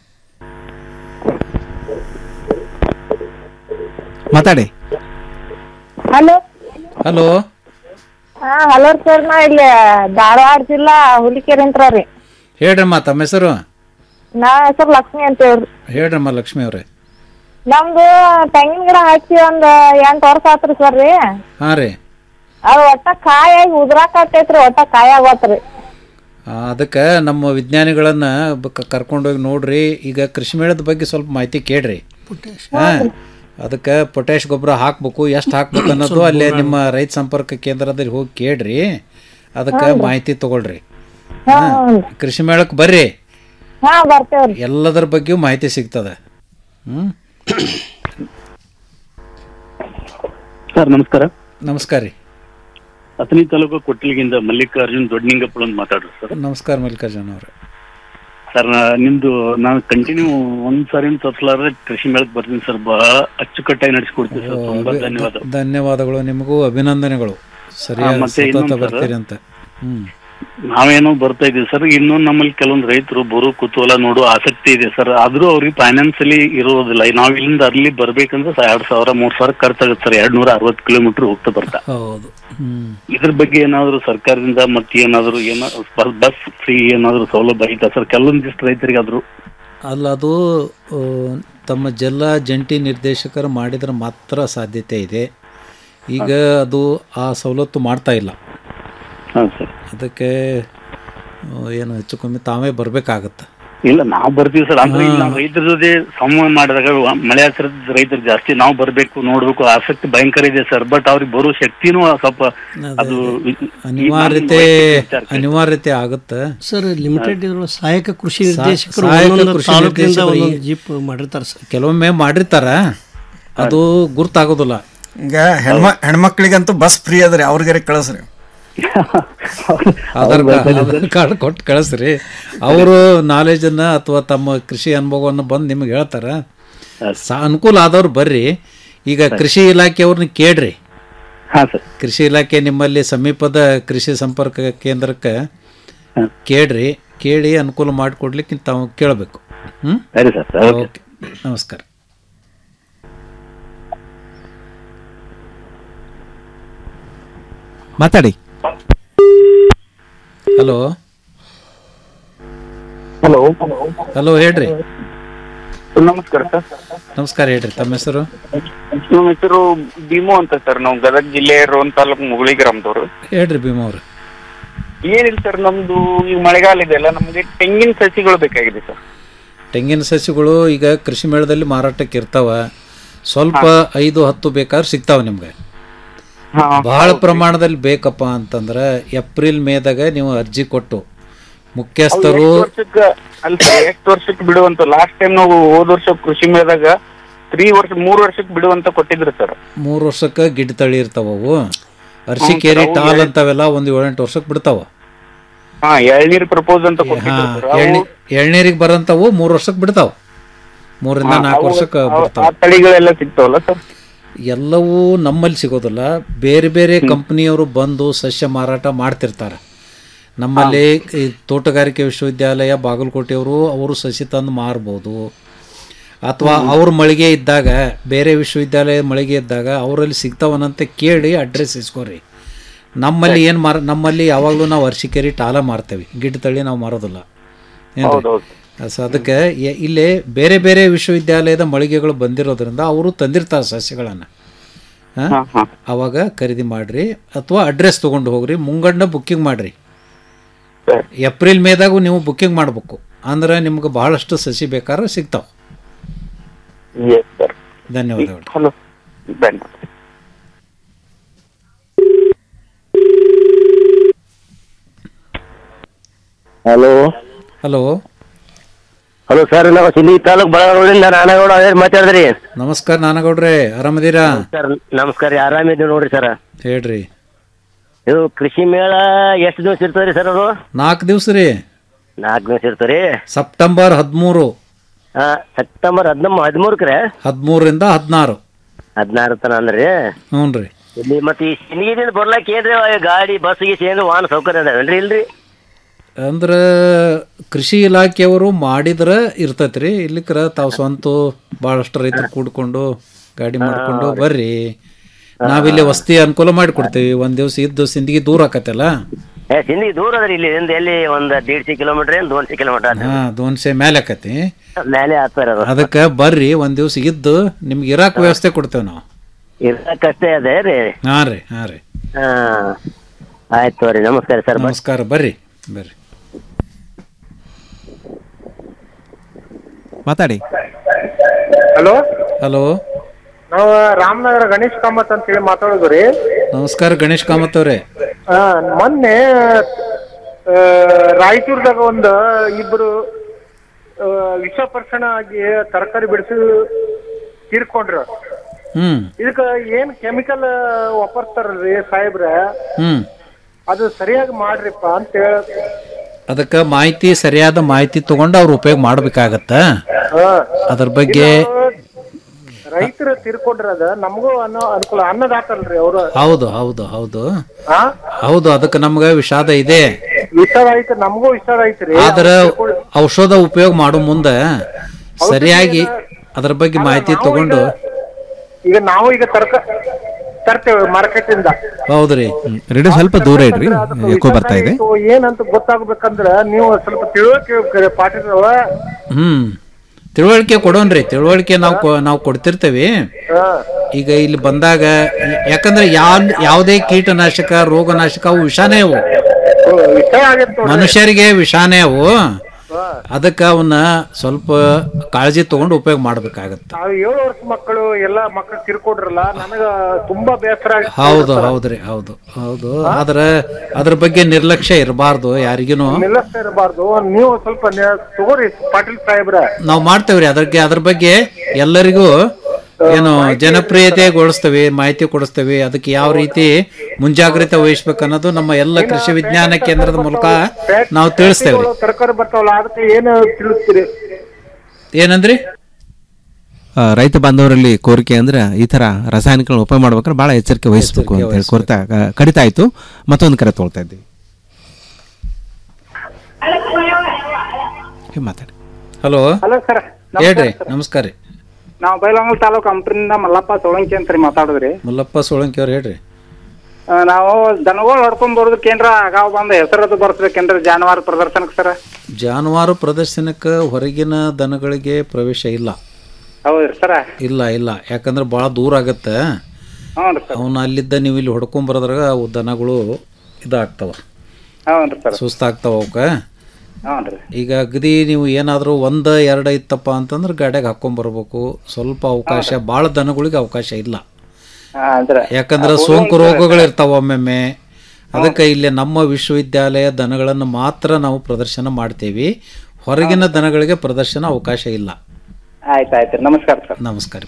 S6: ಮಾತಾಡಿ
S17: ಹಲೋ
S7: ಹಲೋ
S17: ಹಾ ಹಲೋ ಸರ್ ನಾ ಇಲ್ಲಿ ಧಾರವಾಡ ಜಿಲ್ಲಾ ಹುಲಿಕೆರೆ ಅಂತ ರೀ
S7: ಹೇಳ್ರಮ್ಮ ತಮ್ಮ ಹೆಸರು
S17: ನಾ ಹೆಸರು ಲಕ್ಷ್ಮಿ ಅಂತ ಹೇಳ್ರಿ
S7: ಹೇಳ್ರಮ್ಮ ಲಕ್ಷ್ಮಿ ಅವ್ರೆ
S17: ನಮ್ದು ತೆಂಗಿನ ಗಿಡ ಹಾಕಿ ಒಂದ್ ಎಂಟ್ ವರ್ಷ ಆತ್ರಿ ಸರ್ ರೀ
S7: ಹಾ ರೀ
S17: ಅದು ಒಟ್ಟ ಕಾಯಾಗಿ ಉದ್ರಾಕತ್ತೈತ್ರಿ ಒಟ್ಟ ಕಾಯಿ ಆಗತ್ರಿ
S7: ಅದಕ್ಕೆ ನಮ್ಮ ವಿಜ್ಞಾನಿಗಳನ್ನ ಬ- ಕರ್ಕೊಂಡೋಗಿ ನೋಡ್ರಿ ಈಗ ಕೃಷಿ ಮೇಳದ ಬಗ್ಗೆ ಸ್ವಲ್ಪ ಮಾಹಿತಿ ಕೇಳ್ರಿ ಹಾ ಅದಕ್ಕೆ ಪೊಟ್ಯಾಶ್ ಗೊಬ್ಬರ ಹಾಕ್ಬೇಕು ಎಷ್ಟು ಹಾಕ್ಬೇಕು ಅನ್ನೋದು ಅಲ್ಲೇ ನಿಮ್ಮ ರೈತ ಸಂಪರ್ಕ ಕೇಂದ್ರದಲ್ಲಿ ಹೋಗಿ ಕೇಳ್ರಿ ಅದಕ್ಕೆ
S17: ಹೌದು.
S7: ಮಾಹಿತಿ ತಗೊಳ್ರಿ
S17: ಹಾ
S7: ಹಾ. ಕೃಷಿ ಮೇಳಕ್ಕೆ ಬರ್ರಿ
S17: ಹಾ ಬರ್ತೇವ್ರಿ
S7: ಎಲ್ಲದರ ಬಗ್ಗೆಯೂ ಮಾಹಿತಿ ಸಿಗ್ತದೆ ಹ್ಮ್
S18: ಸರ್ ನಮಸ್ಕಾರ
S7: ನಮಸ್ಕಾರ ರೀ
S18: ಅಥಣಿ ತಾಲೂಕು ಕೊಟ್ಟಿಲಿಗಿಂದ ಮಲ್ಲಿಕಾರ್ಜುನ್ ದೊಡ್ಡನಿಂಗಪ್ಪಳು ಅಂತ ಮಾತಾಡ್ರಿ ಸರ್
S7: ನಮಸ್ಕಾರ ಮಲ್ಲಿಕಾರ್ಜುನ್ ಅವ್ರೆ
S18: ಸರ್ ನಾ- ನಿಮ್ದು ನಾನು ಕಂಟಿನ್ಯೂ ಒಂದ್ ಸಾರಿ ತಪ್ಸಲಾದ್ರೆ ಕೃಷಿ ಮೇಳಕ್ಕೆ ಬರ್ತೀನಿ ಸರ್ ಬಹಳ ಅಚ್ಚುಕಟ್ಟಾಗಿ ನಡೆಸ್ಕೊಡ್ತೀವಿ ಸರ್ ತುಂಬಾ ಧನ್ಯವಾದ
S7: ಧನ್ಯವಾದಗಳು ನಿಮಗೂ ಅಭಿನಂದನೆಗಳು ಸರಿಯಾಗಿ
S18: ಮತ್ತೆ
S7: ಸತತ
S18: ಇನ್ನೊಂದು ಸರ್.
S7: ಬರ್ತೀರಿ ಅಂತ ಹ್ಮ್
S18: ನಾವೇನೋ ಬರ್ತಾ ಇದೀವಿ ಸರ್ ಇನ್ನೂ ನಮ್ಮಲ್ಲಿ ಕೆಲವೊಂದು ರೈತರು ಬರೋ ಕುತೂಹಲ ನೋಡೋ ಆಸಕ್ತಿ ಇದೆ ಸರ್ ಆದ್ರೂ ಅವ್ರಿಗೆ ಫೈನಾನ್ಸಿಯಲಿ ಇರೋದಿಲ್ಲ ನಾವ್ ಇಲ್ಲಿಂದ ಅಲ್ಲಿ ಬರ್ಬೇಕಂದ್ರೆ ಸ- ಎರಡ್ ಸಾವಿರ ಮೂರ್ ಸಾವಿರ ಖರ್ಚಾಗುತ್ತೆ ಸರ್ ಎರಡ್ ನೂರ ಅರವತ್ತು ಕಿಲೋಮೀಟರ್ ಹೋಗ್ತಾ ಬರ್ತಾ
S7: ಹೌದು ಹ್ಮ್
S18: ಇದ್ರ ಬಗ್ಗೆ ಏನಾದ್ರು ಸರ್ಕಾರದಿಂದ ಮತ್ತೆ ಏನಾದ್ರು ಏನಾದ್ರು ಬಸ್ ಫ್ರೀ ಏನಾದ್ರು ಸೌಲಭ್ಯ ಐತಾ ಸರ್ ಕೆಲವೊಂದಿಷ್ಟು ರೈತರಿಗಾದ್ರು
S7: ಅಲ್ಲ ಅದು ಆ, ತಮ್ಮ ಜಿಲ್ಲಾ ಜಂಟಿ ನಿರ್ದೇಶಕರು ಮಾಡಿದ್ರೆ ಮಾತ್ರ ಸಾಧ್ಯತೆ ಇದೆ ಈಗ ಅದು ಆ ಸವಲತ್ತು ಮಾಡ್ತಾ ಇಲ್ಲ ಅದಕ್ಕೆ ಆ, ಏನು ಹೆಚ್ಚು ಕಮ್ಮಿ ತಾವೇ ಬರಬೇಕಾಗತ್ತೆ
S18: ಇಲ್ಲ ನಾವು ಬರ್ತೀವಿ ಸರ್ ಅಂದ್ರೆ ಇಲ್ಲಿ ನಾವು ರೈತರ ಜೊತೆ ಸಂವಾದ ಮಾಡಿದಾಗ ಮಳೆ ಆಶ್ರಿತ ರೈತರು ಜಾಸ್ತಿ ನಾವು ಬರ್ಬೇಕು ನೋಡ್ಬೇಕು ಆಸಕ್ತಿ ಭಯಂಕರ ಇದೆ ಸರ್ ಬಟ್ ಅವ್ರಿಗೆ ಬರೋ ಶಕ್ತಿನೂ ಸ್ವಲ್ಪ ಅದು
S7: ಅನಿವಾರ್ಯತೆ ಅನಿವಾರ್ಯತೆ ಆಗುತ್ತೆ
S19: ಸರ್ ಲಿಮಿಟೆಡ್ ಇದ್ರೊಳಗೆ ಸಹಾಯಕ ಕೃಷಿ
S7: ಸಾ-
S19: ನಿರ್ದೇಶಕರು
S7: ಸಹಾಯಕ
S19: ಒಂದೊಂದು
S7: ಕೃಷಿ
S19: ತಾಲೂಕಿನಿಂದ
S7: ನಿರ್ದೇಶಕರು ಈ-
S19: ಒಂದೊಂದು ಜೀಪ್ ಮಾಡಿರ್ತಾರೆ ಸರ್
S7: ಕೆಲವೊಮ್ಮೆ ಮಾಡಿರ್ತಾರ ಅದು ಗುರ್ತಾಗೋದಿಲ್ಲ
S8: ಈಗ ಹೆಣ್ಮ ಹೆಣ್ಮಕ್ಳಿಗಂತೂ ಬಸ್ ಫ್ರೀ ಅದ್ರಿ ಅವ್ರಿಗಾರೆ ಕಳಿಸ್ರಿ
S7: ಆಧಾರ್
S18: ಹೌದು,
S7: ಕಾರ್ಡ್
S18: ಬರ್ತಾರೆ
S7: ಆಧಾರ್ ಕಾರ್ಡ್ ಕೊಟ್ಟು ಕಳಿಸ್ರಿ ಅವರು ನಾಲೆಜನ್ನು ಅಥವಾ ತಮ್ಮ ಕೃಷಿ ಅನುಭವವನ್ನು ಬಂದು ನಿಮ್ಗೆ ಹೇಳ್ತಾರ ಸ ಅನುಕೂಲ ಆದವ್ರು ಬರ್ರಿ ಈಗ ಕೃಷಿ ಇಲಾಖೆಯವ್ರನ್ನ ಕೇಳ್ರಿ ಕೃಷಿ ಇಲಾಖೆ ನಿಮ್ಮಲ್ಲಿ ಸಮೀಪದ ಕೃಷಿ ಸಂಪರ್ಕ ಕೇಂದ್ರಕ್ಕೆ ಕೇಳ್ರಿ ಕೇಳಿ ಅನುಕೂಲ ಮಾಡಿಕೊಡ್ಲಿಕ್ಕೆ ತಾವು ಕೇಳಬೇಕು ಹ್ಞೂ
S18: ಸರಿ ಸರ್ ಓಕೆ
S7: ಓಕೆ ನಮಸ್ಕಾರ
S6: ಮಾತಾಡಿ
S7: ಹಲೋ
S16: ಹಲೋ
S7: ಹಲೋ ಹೇಳ್ರಿ
S16: ನಮಸ್ಕಾರ ಸರ್
S7: ನಮಸ್ಕಾರ ಹೇಳ್ರಿ ತಮ್ಮ ಹೆಸರು
S16: ನಮ್ಮ ಹೆಸರು ಭೀಮು ಅಂತ ಸರ್ ನಾವು ಗದಗ ಜಿಲ್ಲೆ ರೋನ್ ತಾಲೂಕು ಮುಗುಳಿ ಗ್ರಾಮದವರು
S7: ಹೇಳ್ರಿ ಭೀಮಾ ಅವ್ರು
S16: ಏನಿಲ್ಲ ಸರ್ ನಮ್ದು ಈ ಮಳೆಗಾಲ ಇದೆ ಅಲ್ಲ ನಮಗೆ ತೆಂಗಿನ ಸಸಿಗಳು ಬೇಕಾಗಿದೆ ಸರ್
S7: ತೆಂಗಿನ ಸಸಿಗಳು ಈಗ ಕೃಷಿ ಮೇಳದಲ್ಲಿ ಮಾರಾಟಕ್ಕೆ ಇರ್ತಾವ ಸ್ವಲ್ಪ ಐದು ಹತ್ತು ಬೇಕಾದ್ರೆ ಸಿಗ್ತಾವ ನಿಮ್ಗೆ ಬಹಳ ಪ್ರಮಾಣದಲ್ಲಿ ಬೇಕಪ್ಪ ಅಂತಂದ್ರೆ ಏಪ್ರಿಲ್ ಮೇದಾಗ ನೀವು ಅರ್ಜಿ ಕೊಟ್ಟು ಮುಖ್ಯಸ್ಥರು
S16: ಎಷ್ಟು ವರ್ಷಕ್ಕೆ ಅಲ್ಲ ಸರ್ ಎಷ್ಟು ವರ್ಷಕ್ಕೆ ಬಿಡುವಂತ ಲಾಸ್ಟ್ ಟೈಮ್ ನಾವು ಹೋದ ವರ್ಷ ಕೃಷಿ ಮೇಳದಾಗ ತ್ರೀ ವರ್ಷ ಮೂರು ವರ್ಷಕ್ಕೆ ಬಿಡುವಂತ ಕೊಟ್ಟಿದ್ರು ಸರ್
S7: ಮೂರು ವರ್ಷಕ್ಕೆ ಗಿಡ್ ತಳಿ ಇರ್ತಾವ ಅವು ಅರ್ಶಿಕೇರಿ
S16: ಅವು
S7: ಟಾಲ್
S16: ಎಳ್-
S7: ಅಂತವೆಲ್ಲ ಒಂದು ಏಳೆಂಟು ವರ್ಷಕ್ಕೆ ಬಿಡ್ತಾವ
S16: ಹಾ ಎಳ್ನೀರ್ ಪ್ರಪೋಸ್ ಅಂತ
S7: ಹಾ
S16: ಕೊಟ್ಟಿದ್ರು ಸರ್ ಅವು-
S7: ಎಳ್ನಿ ಎಳ್ನೀರಿಗೆ ಬರಂತವು ಮೂರು ವರ್ಷಕ್ಕೆ ಬಿಡ್ತಾವ ಮೂರರಿಂದ
S16: ಹಾ,
S7: ನಾಲ್ಕು
S16: ಅವು-
S7: ವರ್ಷಕ್ಕೆ
S16: ಅವು-
S7: ಬಿಡ್ತಾವ
S16: ಆ ತಳಿಗಳೆಲ್ಲ ಸಿಗ್ತಾವಲ್ಲ ಸರ್
S7: ಎಲ್ಲವೂ ನಮ್ಮಲ್ಲಿ ಸಿಗೋದಿಲ್ಲ ಬೇರೆ ಬೇರೆ ಕಂಪ್ನಿಯವರು ಬಂದು ಸಸ್ಯ ಮಾರಾಟ ಮಾಡ್ತಿರ್ತಾರೆ ನಮ್ಮಲ್ಲಿ ಈ ತೋಟಗಾರಿಕೆ ವಿಶ್ವವಿದ್ಯಾಲಯ ಬಾಗಲಕೋಟೆಯವರು ಅವರು ಸಸಿ ತಂದು ಮಾರ್ಬೋದು ಅಥವಾ ಅವ್ರ ಮಳಿಗೆ ಇದ್ದಾಗ ಬೇರೆ ವಿಶ್ವವಿದ್ಯಾಲಯ ಮಳಿಗೆ ಇದ್ದಾಗ ಅವರಲ್ಲಿ ಸಿಗ್ತಾವನಂತ ಕೇಳಿ ಅಡ್ರೆಸ್ ಇಸ್ಕೊರಿ ನಮ್ಮಲ್ಲಿ ಏನು ಮಾರ ನಮ್ಮಲ್ಲಿ ಯಾವಾಗಲೂ ನಾವು ಅರ್ಶಿಕೇರಿ ಟಾಲ ಮಾರ್ತೇವೆ ಗಿಡ್ಡ ತಳಿ ನಾವು ಮಾರೋದಿಲ್ಲ
S16: ಹೌದೌದು.
S7: ಸೊ ಅದಕ್ಕೆ ಎ- ಇಲ್ಲಿ ಬೇರೆ ಬೇರೆ ವಿಶ್ವವಿದ್ಯಾಲಯದ ಮಳಿಗೆಗಳು ಬಂದಿರೋದ್ರಿಂದ ಅವರು ತಂದಿರ್ತಾರೆ ಸಸ್ಯಗಳನ್ನು ಅವಾಗ ಖರೀದಿ ಮಾಡ್ರಿ ಅಥವಾ ಅಡ್ರೆಸ್ ತೊಗೊಂಡು ಹೋಗ್ರಿ ಮುಂಗಂಡ ಬುಕ್ಕಿಂಗ್ ಮಾಡ್ರಿ ಏಪ್ರಿಲ್ ಮೇದಾಗೂ ನೀವು ಬುಕ್ಕಿಂಗ್ ಮಾಡಬೇಕು ಅಂದ್ರೆ ನಿಮ್ಗೆ ಬಹಳಷ್ಟು ಸಸಿ ಬೇಕಾದ್ರೆ ಸಿಗ್ತಾವ
S16: ಎಸ್ ಸರ್
S7: ಧನ್ಯವಾದಗಳು
S16: ಹಲೋ ಧನ್ಯವಾದ
S20: ಹಲೋ
S7: ಹಲೋ
S20: ಹಲೋ ಸರ್ ನಾವು ಸಿಂಧಿ ತಾಲೂಕ್ ಬಳಗರೋಡಿಂದ ನಾನಗೌಡ ಅದೇ ಮಾತಾಡಿದ್ರಿ
S7: ನಮಸ್ಕಾರ ನಾನಗೌಡ್ರೆ ಆರಾಮದೀರಾ
S20: ಸರ್ ನಮಸ್ಕಾರ ರೀ ಆರಾಮಿದ್ದೀವಿ ನೋಡ್ರಿ ಸರ್
S7: ಹೇಳ್ರಿ
S20: ಇದು ಕೃಷಿ ಮೇಳ ಎಷ್ಟು ದಿವಸ ಇರ್ತದ್ರಿ ಸರ್ ಅದು
S7: ನಾಲ್ಕು ದಿವಸ ರೀ
S20: ನಾಲ್ಕು ದಿವಸ ಇರ್ತದ್ರಿ
S7: ಸೆಪ್ಟೆಂಬರ್ ಹದಿಮೂರು
S20: ಹಾ ಸೆಪ್ಟೆಂಬರ್ ಹದಿನಮ್ಮ ಹದಿಮೂರಕ್ಕೆ
S7: ಹದಿಮೂರರಿಂದ ಹದಿನಾರು
S20: ಹದಿನಾರು ತನ ಅಂದ್ರಿ
S7: ಹ್ಞೂ ರೀ
S20: ಇಲ್ಲಿ ಮತ್ತೆ ಈ ಸಿಂದಗಿದಿಂದ ಬರ್ಲಾಕ ಏನ್ರಿ ಗಾಡಿ ಬಸ್ ಗೀಸ್ ಏನು ವಾಹನ ಸೌಕರ್ಯ ಅದಾವೇನ್ರಿ ಇಲ್ರಿ
S7: ಅಂದ್ರೆ ಕೃಷಿ ಇಲಾಖೆಯವರು ಮಾಡಿದ್ರೆ ಇರ್ತೈತೆ ರೀ ಇಲ್ಲಿಕ್ರ ತಾವು ಸ್ವಂತ ಭಾಳಷ್ಟು ರೈತರು ಕೂಡ್ಕೊಂಡು ಗಾಡಿ ಮಾಡ್ಕೊಂಡು ಬರ್ರಿ ನಾವಿಲ್ಲಿ ವಸ್ತಿ ಅನುಕೂಲ ಮಾಡಿಕೊಡ್ತೀವಿ ಒಂದು ದಿವಸ ಇದ್ದು ಸಿಂದಗಿ ದೂರ ಆಕತ್ತಲ್ಲ
S20: ಏ ಸಿಂದಗಿ ದೂರ ಅದ್ರಿ ಇಲ್ಲಿ ಇಂದ ಎಲ್ಲಿ ಒಂದು ದೀಡ್ಸಿ ಕಿಲೋಮೀಟರ್ ಏನು ದೋನ್ಸಿ ಕಿಲೋಮೀಟರ್ ಅದ
S7: ಹಾಂ ದೋನ್ಸೆ ಮೇಲೆ ಆಕತಿ
S20: ಮೇಲೆ ಆಗ್ತಾರ ಅದು
S7: ಅದಕ್ಕೆ ಬರ್ರಿ ಒಂದು ದಿವಸ ಇದ್ದು ನಿಮ್ಗೆ ಇರಾಕ್ ವ್ಯವಸ್ಥೆ ಕೊಡ್ತೇವೆ ನಾವು
S20: ಇರ್ಬೇಕಷ್ಟೇ ಅದೇ ರೀ
S7: ಹಾಂ ರೀ ಹಾಂ ರೀ
S20: ಹಾ ಆಯ್ತು ತೋರಿ ನಮಸ್ಕಾರ ಸರ್
S7: ನಮಸ್ಕಾರ ಬರ್ರಿ ಬರ್ರಿ
S6: ಮಾತಾಡಿ
S13: ಹಲೋ
S7: ಹಲೋ
S13: ನಾವು ರಾಮನಗರ ಗಣೇಶ್ ಕಾಮತ್ ಅಂತ ಹೇಳಿ ಮಾತಾಡೋದು ರೀ
S7: ನಮಸ್ಕಾರ ಗಣೇಶ್ ಕಾಮತ್ ಅವ್ರೆ
S13: ಆ, ಮೊನ್ನೆ ಆ, ರಾಯಚೂರ್ದಾಗ ಒಂದು ಇಬ್ರು ಆ, ವಿಷಪರ್ಷಣ ಆಗಿ ತರಕಾರಿ ಬಿಡಿಸಿ ತೀರ್ಕೊಂಡ್ರು
S7: ಹ್ಞೂ
S13: ಇದಕ್ಕ ಏನ್ ಕೆಮಿಕಲ್ ವಾಪರ್ತಾರಲ್ರಿ ಸಾಹೇಬ್ರ
S7: ಹ್ಞೂ
S13: ಅದು ಸರಿಯಾಗಿ ಮಾಡ್ರಿಪ್ಪ ಅಂತ ಹೇಳ
S7: ಅದಕ್ಕೆ ಮಾಹಿತಿ ಸರಿಯಾದ ಮಾಹಿತಿ ತಗೊಂಡು ಅವ್ರು ಉಪಯೋಗ ಮಾಡ್ಬೇಕಾಗತ್ತ ಅದ್ರ ಬಗ್ಗೆ
S13: ರೈತರು ತೀರ್ಕೊಂಡ್ರದ ನಮಗೂ ಅನ್ನೋ ಅನುಕೂಲ ಅನ್ನದಾತಲ್ರಿ ಅವರು
S7: ಹೌದು ಹೌದು ಹೌದು
S13: ಹಾ
S7: ಹೌದು ಅದಕ್ಕೆ ನಮ್ಗೆ ವಿಷಾದ ಇದೆ
S13: ವಿಷಾದ ಐತಿ ನಮಗೂ ವಿಷಾದ ಐತ್ರಿ
S7: ಆದ್ರೆ ಔಷಧ ಉಪಯೋಗ ಮಾಡೋ ಮುಂದೆ ಸರಿಯಾಗಿ ಅದ್ರ ಬಗ್ಗೆ ಮಾಹಿತಿ ತಗೊಂಡು
S13: ಈಗ ನಾವು ಈಗ ತರ್ಕ ತರ್ತೇವೆ ಮಾರ್ಕೆಟ್ ಇಂದ
S7: ಹೌದ್ರಿ
S6: ರೇಡಿಯೋ ಸ್ವಲ್ಪ ದೂರ ಇಡ್ರಿ ಎಕೋ ಬರ್ತಾ ಇದೆ
S13: ಇದು ಏನಂತ ಗೊತ್ತಾಗ್ಬೇಕಂದ್ರ ನೀವು ಸ್ವಲ್ಪ ತಿಳುವಳಿಕೆ ಪಾಠ
S7: ಹ್ಮ್ ತಿಳುವಳಿಕೆ ಕೊಡೋನ್ರಿ ತಿಳುವಳಿಕೆ ನಾವು ಕೊ- ನಾವು ಕೊಡ್ತಿರ್ತೇವೆ ಈಗ ಇಲ್ಲಿ ಬಂದಾಗ ಯಾಕಂದ್ರೆ ಯಾವ ಯಾವುದೇ ಕೀಟನಾಶಕ ರೋಗನಾಶಕ ಅವು ವಿಷಾನೇ ಅವು
S13: ವಿಷಯ ಆಗೈತೆ ನೋಡ್ರಿ
S7: ಮನುಷ್ಯರಿಗೆ ವಿಷಾನೇ ಅವು ಅದಕ್ಕೆ ಅವನ್ನ ಸ್ವಲ್ಪ ಕಾಳಜಿ ತಗೊಂಡು ಉಪಯೋಗ ಮಾಡ್ಬೇಕಾಗತ್ತೆ
S13: ನಾವು ಏಳು ವರ್ಷ ಮಕ್ಕಳು ಎಲ್ಲಾ ಮಕ್ಕಳು ತಿರ್ಕೊಂಡ್ರಲ್ಲ ನನಗ ತುಂಬಾ ಬೇಸರ ಆಗಿ
S7: ಹೌದು ಹೌದ್ರಿ ಹೌದು ಹೌದು ಆದ್ರೆ ಅದ್ರ ಬಗ್ಗೆ ನಿರ್ಲಕ್ಷ್ಯ ಇರಬಾರ್ದು ಯಾರಿಗೂನು
S13: ನಿಲ್ಲಿಸ್ತಾ ಇರಬಾರ್ದು ನೀವು ಸ್ವಲ್ಪ ನೆ- ತಗೋರಿ ಪಾಟೀಲ್ ಸಾಹೇಬ್ರ
S7: ನಾವು ಮಾಡ್ತೇವ್ರಿ ಅದ್ರಿಗೆ ಅದ್ರ ಬಗ್ಗೆ ಎಲ್ಲರಿಗೂ ಏನು ಜನಪ್ರಿಯತೆಗೊಳಿಸ್ತೇವೆ ಮಾಹಿತಿ ಕೊಡಿಸ್ತೇವೆ ಅದಕ್ಕೆ ಯಾವ ರೀತಿ ಮುಂಜಾಗ್ರತೆ ವಹಿಸ್ಬೇಕು ಅನ್ನೋದು ನಮ್ಮ ಎಲ್ಲ ಕೃಷಿ ವಿಜ್ಞಾನ ಕೇಂದ್ರದ ಮೂಲಕ ನಾವು ತಿಳಿಸ್ತೇವೆ
S13: ತರಕಾರಿ ಬರ್ತಾವಲ್ಲ ಅದಕ್ಕೆ ಏನು ತಿಳಿಸ್ತೀರಿ
S7: ಏನಂದ್ರಿ
S6: ಆ, ರೈತ ಬಾಂಧವರಲ್ಲಿ ಕೋರಿಕೆ ಅಂದ್ರೆ ಈ ತರ ರಾಸಾಯನಿಕಗಳನ್ನ ಉಪಯೋಗ ಮಾಡ್ಬೇಕಾದ್ರೆ ಬಹಳ ಎಚ್ಚರಿಕೆ ವಹಿಸಬೇಕು ಅಂತ ಹೇಳಿ ಕೋರ್ತಾ ಕಡಿತಾ ಆಯ್ತು ಮತ್ತೊಂದು ಕರೆ ತೊಗೊಳ್ತಾ ಇದ್ದೀವಿ ಹೀಗೆ ಮಾತಾಡಿ
S7: ಹಲೋ
S13: ಹಲೋ ಸರ್
S7: ಹೇಳ್ರಿ ನಮಸ್ಕಾರ ರೀ
S13: ನಾವು ಬೈಲಹೊಂಗಲ ತಾಲೂಕು ಅಂಪ್ರಿಂದ ಮಲ್ಲಪ್ಪ ಸೋಳಂಕಿ ಅಂತ ರೀ ಮಾತಾಡಿದ್ರಿ
S7: ಮಲ್ಲಪ್ಪ ಸೋಳಂಕಿ ಅವ್ರು ಹೇಳ್ರಿ
S13: ಆ, ನಾವು ದನಗಳು ಹೊಡ್ಕೊಂಡ್ ಬರೋದಕ್ಕೇನ್ರ ಆಗಾವ ಬಂದ ಹೆಸರದು ಬರ್ಸ್ಬೇಕೇನ್ರಿ ಜಾನುವಾರು ಪ್ರದರ್ಶನಕ್ಕೆ ಸರ್
S7: ಜಾನುವಾರು ಪ್ರದರ್ಶನಕ್ಕೆ ಹೊರಗಿನ ದನಗಳಿಗೆ ಪ್ರವೇಶ ಇಲ್ಲ
S13: ಹೌದ್ರಿ ಸರ
S7: ಇಲ್ಲ ಇಲ್ಲ ಯಾಕಂದ್ರೆ ಭಾಳ ದೂರ ಆಗತ್ತೆ
S13: ಹ್ಞೂ ರೀ ಸರ್
S7: ಅವನ್ನ ಅಲ್ಲಿದ್ದ ನೀವು ಇಲ್ಲಿ ಹೊಡ್ಕೊಂಬರೋದ್ರಾಗ ಅವು ದನಗಳು ಇದಾಗ್ತಾವ
S13: ಹ್ಞೂ ರೀ ಸರ್
S7: ಸುಸ್ತಾಗ್ತಾವ ಅವಕ್ಕೆ
S13: ಹ್ಞೂ ರೀ
S7: ಈಗ ಅಗದಿ ನೀವು ಏನಾದರೂ ಒಂದು ಎರಡು ಇತ್ತಪ್ಪ ಅಂತಂದ್ರೆ ಗಾಡ್ಯಾಗ ಹಾಕೊಂಬರ್ಬೇಕು ಸ್ವಲ್ಪ ಅವಕಾಶ ಭಾಳ ದನಗಳಿಗೆ ಅವಕಾಶ ಇಲ್ಲ
S13: ಅಂದ್ರೆ
S7: ಯಾಕಂದ್ರೆ ಸೋಂಕು ರೋಗಗಳು ಇರ್ತಾವ ಒಮ್ಮೊಮ್ಮೆ ಅದಕ್ಕೆ ಇಲ್ಲಿ ನಮ್ಮ ವಿಶ್ವವಿದ್ಯಾಲಯ ದನಗಳನ್ನು ಮಾತ್ರ ನಾವು ಪ್ರದರ್ಶನ ಮಾಡ್ತೇವೆ ಹೊರಗಿನ ದನಗಳಿಗೆ ಪ್ರದರ್ಶನ ಅವಕಾಶ ಇಲ್ಲ
S13: ಆಯ್ತು ಆಯ್ತು ನಮಸ್ಕಾರ ಸರ್
S7: ನಮಸ್ಕಾರ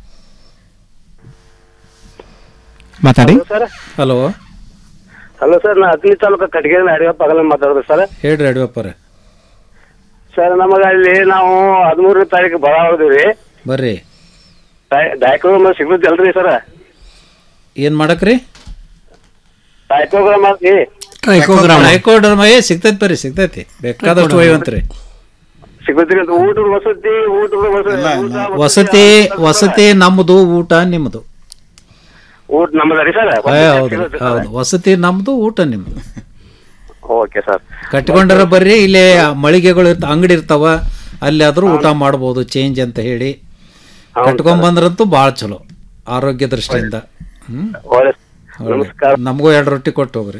S6: ಮಾತಾಡಿ
S13: ಸರ್
S7: ಹಲೋ
S21: ಹಲೋ ಸರ್ ನಾ ಹತ್ತನೇ ತಾಲೂಕು ಕಟಗೇರಿ ಅಡಿಯಪ್ಪ ಪಗಲ ಮಾತಾಡೋದು ಸರ್
S7: ಹೇಳ್ರಿ ಯಡಿಯೂರಪ್ಪರ
S21: ಸರ್ ನಮಗ ಅಲ್ಲಿ ನಾವು ಹದಿಮೂರನೇ ತಾರೀಕು ಬರ ಹೋದ್ವಿ
S7: ಬರ್ರಿ
S21: ಡಾಕ್ಯುಮೆಂಟ್ ಸಿಗುತ್ತಲ್ರಿ ಸರ್
S7: ಏನ್ ಮಾಡಕ್ರಿ
S21: ಡಾಕ್ಯುಮೆಂಟ್ ಮಾಡಿ
S7: ಟ್ರೈಕೋಡ್ರಮ ಏ ಸಿಗ್ತೈತಿ ಬರ್ರಿ ಸಿಗ್ತೈತಿ ಬೇಕಾದಷ್ಟು ಒಯ್ಯವಂತ್ರಿ
S21: ಸಿಗುತ್ತೀರಿ ಅಂತ ಊಟದ ವಸತಿ ಊಟದ ವಸತಿ
S7: ವಸತಿ ವಸತಿ ನಮ್ಮದು ಊಟ ನಿಮ್ಮದು
S21: ಊಟ ನಮ್ಮದ್ರಿ ಸರ್
S7: ಏ, ಹೌದು ಹೌದು ವಸತಿ ನಮ್ದು ಊಟ ನಿಮ್ದು
S21: ಓಕೆ ಸರ್
S7: ಕಟ್ಕೊಂಡಾರ ಬರ್ರಿ ಇಲ್ಲಿ ಮಳಿಗೆಗಳು ಇರ್ತ ಅಂಗಡಿ ಇರ್ತಾವ ಅಲ್ಲಿ ಆದ್ರೂ ಊಟ ಮಾಡ್ಬೋದು ಚೇಂಜ್ ಅಂತ ಹೇಳಿ ಕಟ್ಕೊಂಡ್ ಬಂದ್ರಂತೂ ಭಾಳ ಚಲೋ ಆರೋಗ್ಯ ದೃಷ್ಟಿಯಿಂದ ಹ್ಮ್
S21: ಒಳ್ಳೆ
S7: ಒಳ್ಳೆ. ನಮಗೂ ಎರಡು ರೊಟ್ಟಿ ಕೊಟ್ಟು ಹೋಗ್ರಿ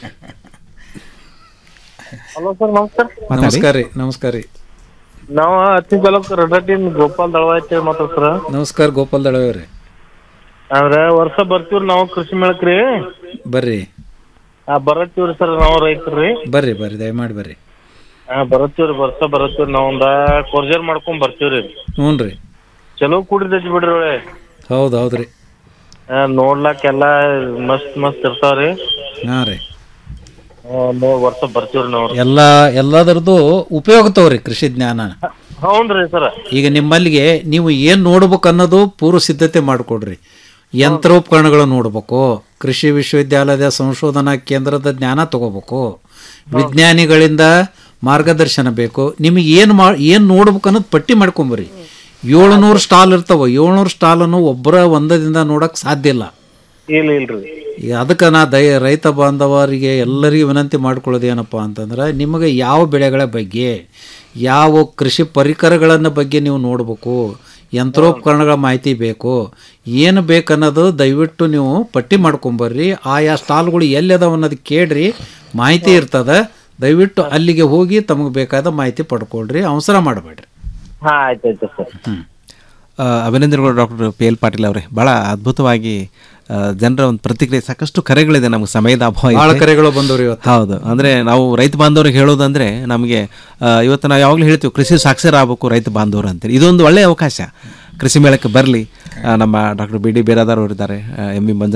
S13: ಹಲೋ ಸರ್ ನಮಸ್ಕಾರ
S7: ನಮಸ್ಕಾರ ರೀ ನಮಸ್ಕಾರ ರೀ
S13: ನಾವು ಹತ್ತನೇ ತಾಲೂಕು ರಡ್ಡಟ್ಟಿನ ಗೋಪಾಲ್ ದಳವಾಯ್ತ ಮಾತಾಡ್ ಸರ್
S7: ನಮಸ್ಕಾರ ಗೋಪಾಲ್ ದಳವ್ರಿ
S13: ಅಂದ್ರೆ ವರ್ಷ ಬರ್ತೀವ್ರಿ ನಾವು ಕೃಷಿ ಮೇಳಕ್ ರೀ
S7: ಬರ್ರಿ
S13: ಆ ಬರತ್ತೀವ್ರಿ ಸರ್ ನಾವು ರೈತರ್ರಿ
S7: ಬರ್ರಿ ಬರ್ರಿ ದಯಮಾಡಿ ಬರ್ರಿ
S13: ಆ ಬರತ್ತೀವ್ರಿ ವರ್ಷ ಬರತ್ತೀವ್ರಿ ನಾವ್ ಒಂದ ಕೊರ್ಜರ್ ಮಾಡ್ಕೊಂಡ್ ಬರ್ತೀವ್ರಿ
S7: ಹ್ಞೂ ರೀ
S13: ಚಲೋ ಕುಡಿದೈತಿ ಬಿಡ್ರಿ ಒಳ್ಳೆ
S7: ಹೌದು ಹೌದ್ರಿ
S13: ಆ, ನೋಡ್ಲಾಕ್ ಎಲ್ಲಾ ಮಸ್ತ್ ಮಸ್ತ್ ಇರ್ತಾವ್ರಿ
S7: ಹಾಂ ರೀ
S13: ಆ, ನೋಡ್ ವರ್ಷ ಬರ್ತೀವ್ರಿ ನಾವು
S7: ಎಲ್ಲ ಎಲ್ಲದರದ್ದು ಉಪಯೋಗ ತಗೋರಿ ಕೃಷಿ ಜ್ಞಾನ
S13: ಹೌನ್ರಿ ಸರ್
S7: ಈಗ ನಿಮ್ಮಲ್ಲಿಗೆ ನೀವು ಏನು ನೋಡ್ಬೇಕು ಅನ್ನೋದು ಪೂರ್ವ ಸಿದ್ಧತೆ ಮಾಡಿಕೊಡ್ರಿ ಯಂತ್ರೋಪಕರಣಗಳು ನೋಡ್ಬೇಕು ಕೃಷಿ ವಿಶ್ವವಿದ್ಯಾಲಯದ ಸಂಶೋಧನಾ ಕೇಂದ್ರದ ಜ್ಞಾನ ತಗೋಬೇಕು ವಿಜ್ಞಾನಿಗಳಿಂದ ಮಾರ್ಗದರ್ಶನ ಬೇಕು ನಿಮಗೆ ಏನು ಮಾ ಏನು ನೋಡ್ಬೇಕು ಅನ್ನೋದು ಪಟ್ಟಿ ಮಾಡ್ಕೊಂಬರ್ರಿ ಏಳುನೂರು ಸ್ಟಾಲ್ ಇರ್ತಾವ ಏಳ್ನೂರು ಸ್ಟಾಲನ್ನು ಒಬ್ಬರ ಒಂದದಿಂದ ನೋಡಕ್ ಸಾಧ್ಯ ಇಲ್ಲ
S13: ಇಲ್ಲ ಇಲ್ರಿ
S7: ಈಗ ಅದಕ್ಕೆ ನಾ ದಯ ರೈತ ಬಾಂಧವರಿಗೆ ಎಲ್ಲರಿಗೂ ವಿನಂತಿ ಮಾಡ್ಕೊಳ್ಳೋದು ಏನಪ್ಪ ಅಂತಂದ್ರೆ ನಿಮಗೆ ಯಾವ ಬೆಳೆಗಳ ಬಗ್ಗೆ ಯಾವ ಕೃಷಿ ಪರಿಕರಗಳನ್ನು ಬಗ್ಗೆ ನೀವು ನೋಡಬೇಕು ಯಂತ್ರೋಪಕರಣಗಳ ಮಾಹಿತಿ ಬೇಕು ಏನು ಬೇಕನ್ನೋದು ದಯವಿಟ್ಟು ನೀವು ಪಟ್ಟಿ ಮಾಡ್ಕೊಂಬರ್ರಿ ಆಯಾ ಸ್ಟಾಲ್ಗಳು ಎಲ್ಲಿ ಅದಾವ ಅನ್ನೋದು ಕೇಳ್ರಿ ಮಾಹಿತಿ ಇರ್ತದೆ ದಯವಿಟ್ಟು ಅಲ್ಲಿಗೆ ಹೋಗಿ ತಮಗೆ ಬೇಕಾದ ಮಾಹಿತಿ ಪಡ್ಕೊಳ್ರಿ ಅವಸರ ಮಾಡಬೇಡ್ರಿ
S13: ಹಾ ಆಯ್ತಾಯ್ತು ಸರ್
S6: ಆ, ಅಭಿನಂದನೆಗಳು ಡಾಕ್ಟರ್ ಪಿ ಎಲ್ ಪಾಟೀಲ್ ಅವರೇ ಭಾಳ ಅದ್ಭುತವಾಗಿ ಆ, ಜನರ ಒಂದು ಪ್ರತಿಕ್ರಿಯೆ ಸಾಕಷ್ಟು ಕರೆಗಳಿದೆ ನಮಗೆ ಸಮಯದ ಅಭಾವ ಇದೆ.
S7: ಭಾಳ ಕರೆಗಳು ಬಂದವ್ರಿ ಇವತ್ತು
S6: ಹೌದು ಅಂದರೆ ನಾವು ರೈತ ಬಾಂಧವ್ರಿಗೆ ಹೇಳೋದಂದ್ರೆ ನಮಗೆ ಆ, ಇವತ್ತು ನಾವು ಯಾವಾಗಲೂ ಹೇಳ್ತೀವಿ ಕೃಷಿ ಸಾಕ್ಷರ ಆಗಬೇಕು ರೈತ ಬಾಂಧವರು ಅಂತೇಳಿ ಇದೊಂದು ಒಳ್ಳೆಯ ಅವಕಾಶ ಕೃಷಿ ಮೇಳಕ್ಕೆ ಬರಲಿ ನಮ್ಮ ಡಾಕ್ಟರ್ ಬಿ ಡಿ ಬೇರಾದಾರ್ ಅವರಿದ್ದಾರೆ ಎಂ ಇ ಮಂಜ